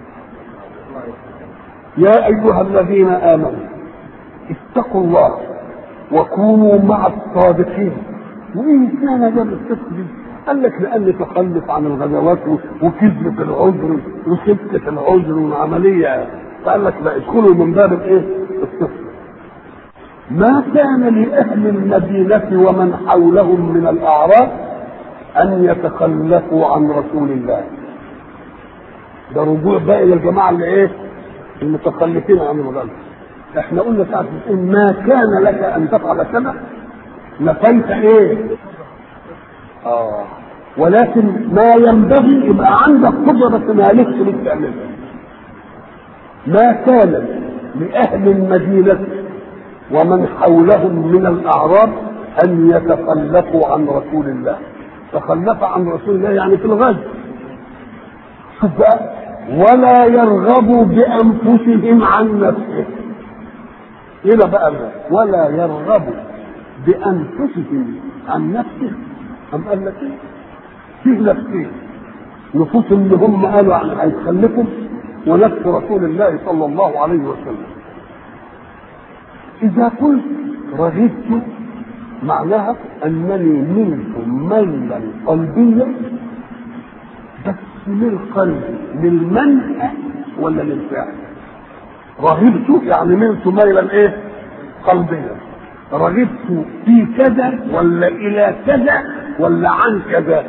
يا ايها الذين امنوا اتقوا الله وكونوا مع الصادقين وايه كان جاب الصدق دي؟ قال لك لان تخلف عن الغزوات وكذب في العذر وصدق في العذر والعمليه فقال لك لا ادخلوا من باب الايه؟ الصدق ما كان لاهل المدينه ومن حولهم من الاعراب ان يتخلفوا عن رسول الله ده رجوع بقى الى الجماعه اللي ايه؟ المتخلفين عن الغزو احنا قلنا ساعه ان ما كان لك ان تفعل كذا نفيت ايه؟ اه ولكن ما ينبغي يبقى عندك قدره بس ما لكش لك تعملها ما كان لاهل المدينه ومن حولهم من الاعراب ان يتخلفوا عن رسول الله تخلف عن رسول الله يعني في الغزو شوف بقى ولا يرغبوا بانفسهم عن نفسه هنا بقى ده. ولا يرغبوا بانفسهم عن نفسه أم قال لك ايه؟ فيه نفسين نفوس اللي هم قالوا عن هيتخلفوا ونفس رسول الله صلى الله عليه وسلم إذا قلت رغبت معناها أنني ملت ميلا قلبيا بس للقلب للمنع ولا للفعل رغبت يعني ملت ميلا ايه قلبيا رغبت في كذا ولا الى كذا ولا عن كذا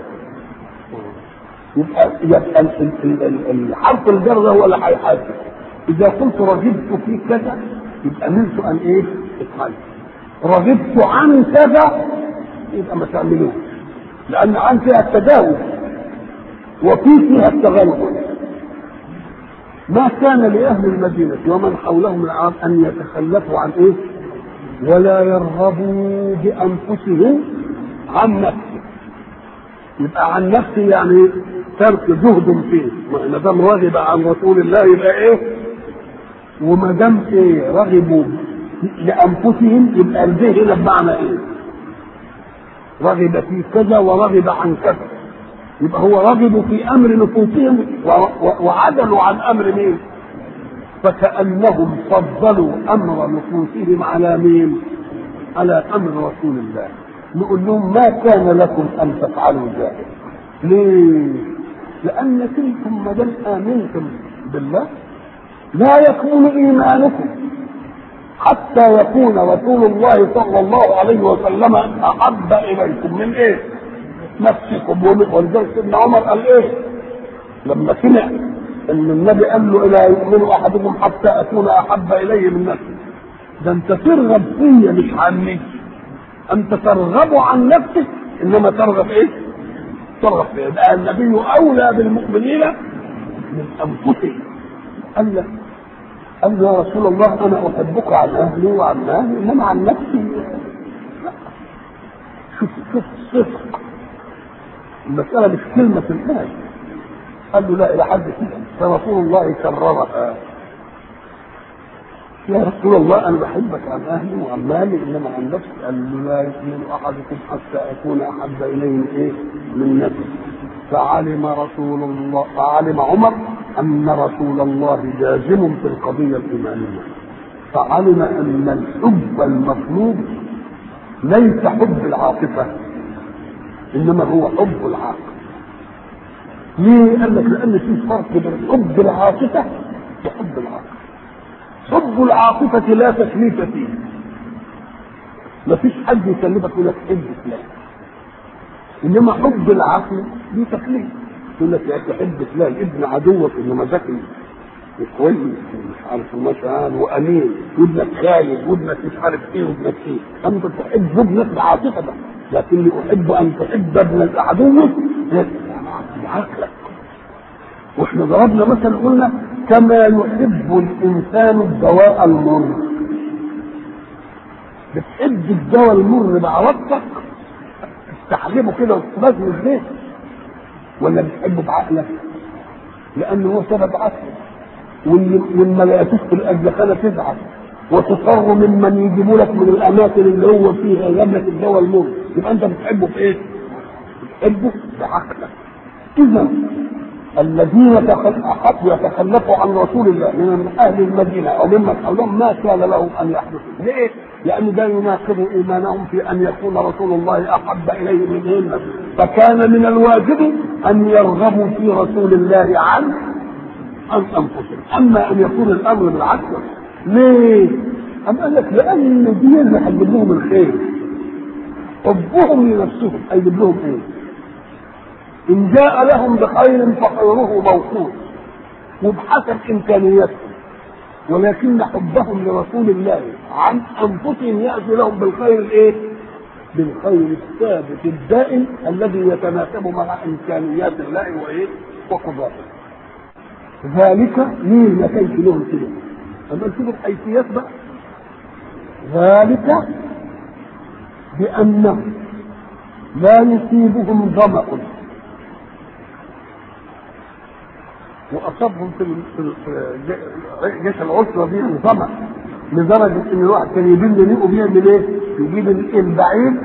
يبقى يبقى ال- ال- ال- الحرف الجر ده هو اللي هيحاسب اذا قلت رغبت في كذا يبقى ملت ان ايه افعل رغبت عن كذا يبقى ما تعملوش لان عن فيها التجاوز وفي فيها التغلب ما كان لأهل المدينة ومن حولهم العرب أن يتخلفوا عن إيه؟ ولا يرغبوا بأنفسهم عن نفسه. يبقى عن نفسه يعني ترك جهد فيه، ما دام رغب عن رسول الله يبقى إيه؟ وما دام إيه؟ رغبوا لأنفسهم يبقى البه هنا بمعنى إيه؟ رغب في كذا ورغب عن كذا. يبقى هو رغبوا في امر نفوسهم و- و- وعدلوا عن امر مين؟ فكانهم فضلوا امر نفوسهم على مين؟ على امر رسول الله. نقول لهم ما كان لكم ان تفعلوا ذلك. ليه؟ لان كنتم ما دام امنتم بالله لا يكون ايمانكم حتى يكون رسول الله صلى الله عليه وسلم احب اليكم من ايه؟ نفسكم ولذلك سيدنا عمر قال ايه؟ لما سمع ان النبي قال له لا يؤمن احدكم حتى اكون احب اليه من نفسي. ده انت ترغب فيا مش عني. انت ترغب عن نفسك انما ترغب ايه؟ ترغب فيا يبقى النبي اولى بالمؤمنين من انفسهم. قال له قال له يا رسول الله انا احبك عن اهلي وعن مالي انما عن نفسي لا. شوف شوف الصدق المسألة مش كلمة في الناس قال له لا إلى حد كده فرسول الله كررها يا رسول الله أنا بحبك عن أهلي وعن مالي إنما عن نفسي قال له لا يؤمن أحدكم حتى أكون أحب إليه من إيه؟ من نفسي فعلم رسول الله فعلم عمر أن رسول الله جازم في القضية الإيمانية فعلم أن الحب المطلوب ليس حب العاطفة انما هو حب العاقل ليه قال لك لان في فرق بين حب العاطفه وحب العاقل حب العاطفه لا تكليف فيه ما فيش حد يكلفك يقول لك حب فلان انما حب العقل ليه تكليف يقول لك يا تحب فلان ابن عدوك انما ذكي كويس مش عارف مثلا وامين وابنك خايف وابنك مش عارف ايه وابنك ايه انت تحب ابنك بعاطفتك لكني احب ان تحب ابن عدوك بعقلك واحنا ضربنا مثلا قلنا كما يحب الانسان الدواء المر بتحب الدواء المر بعرفتك تستحلبه كده وتبذل الزيت ولا بتحبه بعقلك لانه هو سبب عقلك واللي واللي ما لقيتوش في الاجزخانه تزعل وتصر ممن يجيبوا لك من الاماكن اللي هو فيها غمة الدواء المر يبقى انت بتحبه في ايه؟ بتحبه بعقلك اذا الذين احبوا يتخلفوا عن رسول الله من اهل المدينه او ممن حولهم ما كان لهم ان يحدثوا ليه؟ لان ده يناقض ايمانهم في ان يكون رسول الله احب اليه منهم فكان من الواجب ان يرغبوا في رسول الله عن عن انفسهم اما ان يكون الامر بالعكس ليه؟ أم قال لك لأن دي اللي هتجيب لهم الخير حبهم لنفسهم هيجيب لهم إيه؟ إن جاء لهم بخير فخيره موصول وبحسب إمكانياتهم ولكن حبهم لرسول الله عن أنفسهم يأتي لهم بالخير الإيه؟ بالخير الثابت الدائم الذي يتناسب مع إمكانيات الله وإيه؟ وقدراته ذلك مين ما كانش لهم كده أما نشوف الحيثيات بقى ذلك بأنه لا يصيبهم ظمأ وأصابهم في في جيش العسرة دي ظمأ لدرجة إن الواحد كان يبل ريقه بيعمل إيه؟ يجيب البعير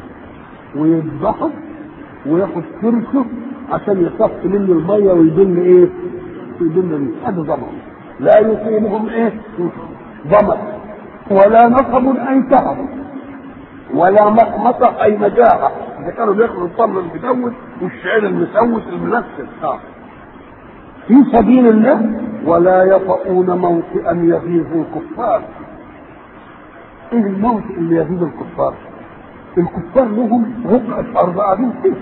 ويذبحه وياخد كرشه عشان يصفي منه المية ويدل إيه؟ يدل ريقه هذا ظمأ لا يصيبهم إيه؟ ظمأ ولا نصب اي تعب ولا مخمصة اي مجاعة اذا كانوا بياكلوا الطمر المجود والشعير المسوس المنسل آه. في سبيل الله ولا يطؤون موطئا يغيظ الكفار ايه الموطئ اللي يغيظ الكفار الكفار لهم رقعة ارض قاعدين فيه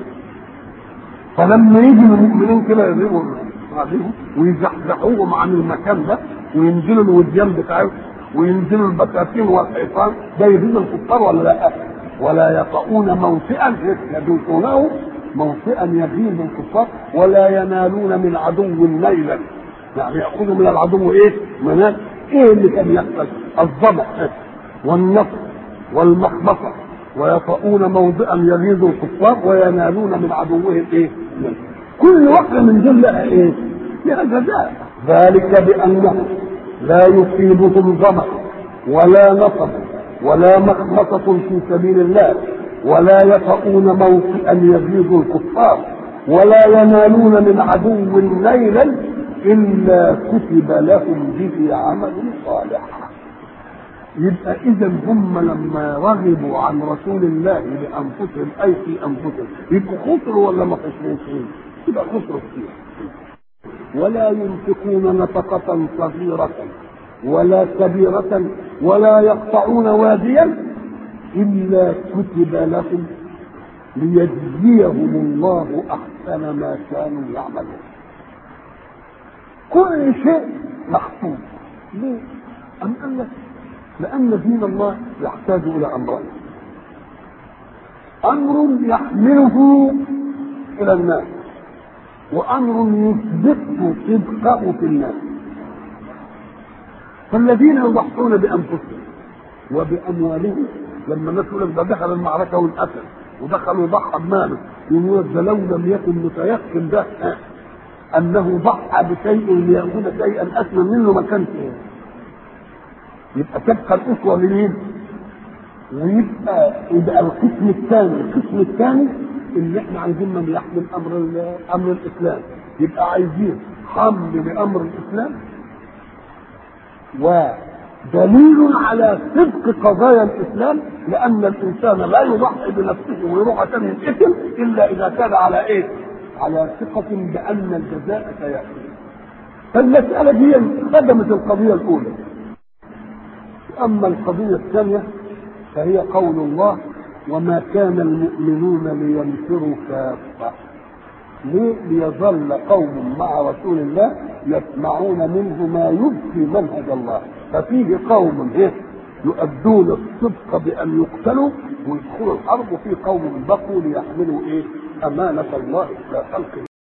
فلما يجي المؤمنين كده يضربوا عليهم ويزحزحوهم عن المكان ده وينزلوا الوديان بتاعهم وينزلوا البساتين والحيطان ده يفيد الكفار ولا لا؟ ولا يطؤون موطئا يدوسونه موطئا يغيظ الكفار ولا ينالون من عدو نيلا يعني ياخذوا من العدو ايه؟ منال ايه اللي كان يحصل؟ الظمأ والنصر والمخمصة ويطؤون موضعا يغيظ الكفار وينالون من عدوهم ايه؟ كل واحدة من دول لها ايه؟ لها جزاء ذلك بأنه لا يصيبهم ظمأ ولا نصب ولا مخمصة في سبيل الله ولا يطؤون موطئا يغيظ الكفار ولا ينالون من عدو ليلا إلا كتب لهم به عمل صالح يبقى إذا هم لما رغبوا عن رسول الله بأنفسهم أي في أنفسهم يبقوا خسروا ولا ما خسروش؟ يبقى خسروا كتير ولا ينفقون نفقة صغيرة ولا كبيرة ولا يقطعون واديا إلا كتب لهم ليجزيهم الله أحسن ما كانوا يعملون كل شيء محسوب ليه؟ أم قال لك لأن دين الله يحتاج إلى أمرين أمر يحمله إلى الناس وامر يثبته صدقه في الناس فالذين يضحون بانفسهم وباموالهم لما الناس يقول لك ده دخل المعركه وانقتل ودخل وضحى بماله يقول ده لو لم يكن متيقن ده انه ضحى بشيء ليأخذ شيئا اسمى منه ما كانش يبقى تبقى الاسوه لمين؟ ويبقى يبقى القسم الثاني القسم الثاني اللي احنا عايزين من يحمل امر امر الاسلام يبقى عايزين حمل لامر الاسلام ودليل على صدق قضايا الاسلام لان الانسان لا يضحي بنفسه ويروح عشان ينقتل الا اذا كان على ايه؟ على ثقة بأن الجزاء سيأتي. فالمسألة دي خدمت القضية الأولى. أما القضية الثانية فهي قول الله وما كان المؤمنون لينفروا كافة ليه؟ ليظل قوم مع رسول الله يسمعون منه ما يبكي منهج الله ففيه قوم ايه يؤدون الصدق بان يقتلوا ويدخلوا الحرب وفي قوم بقوا ليحملوا ايه امانه الله الى خلقه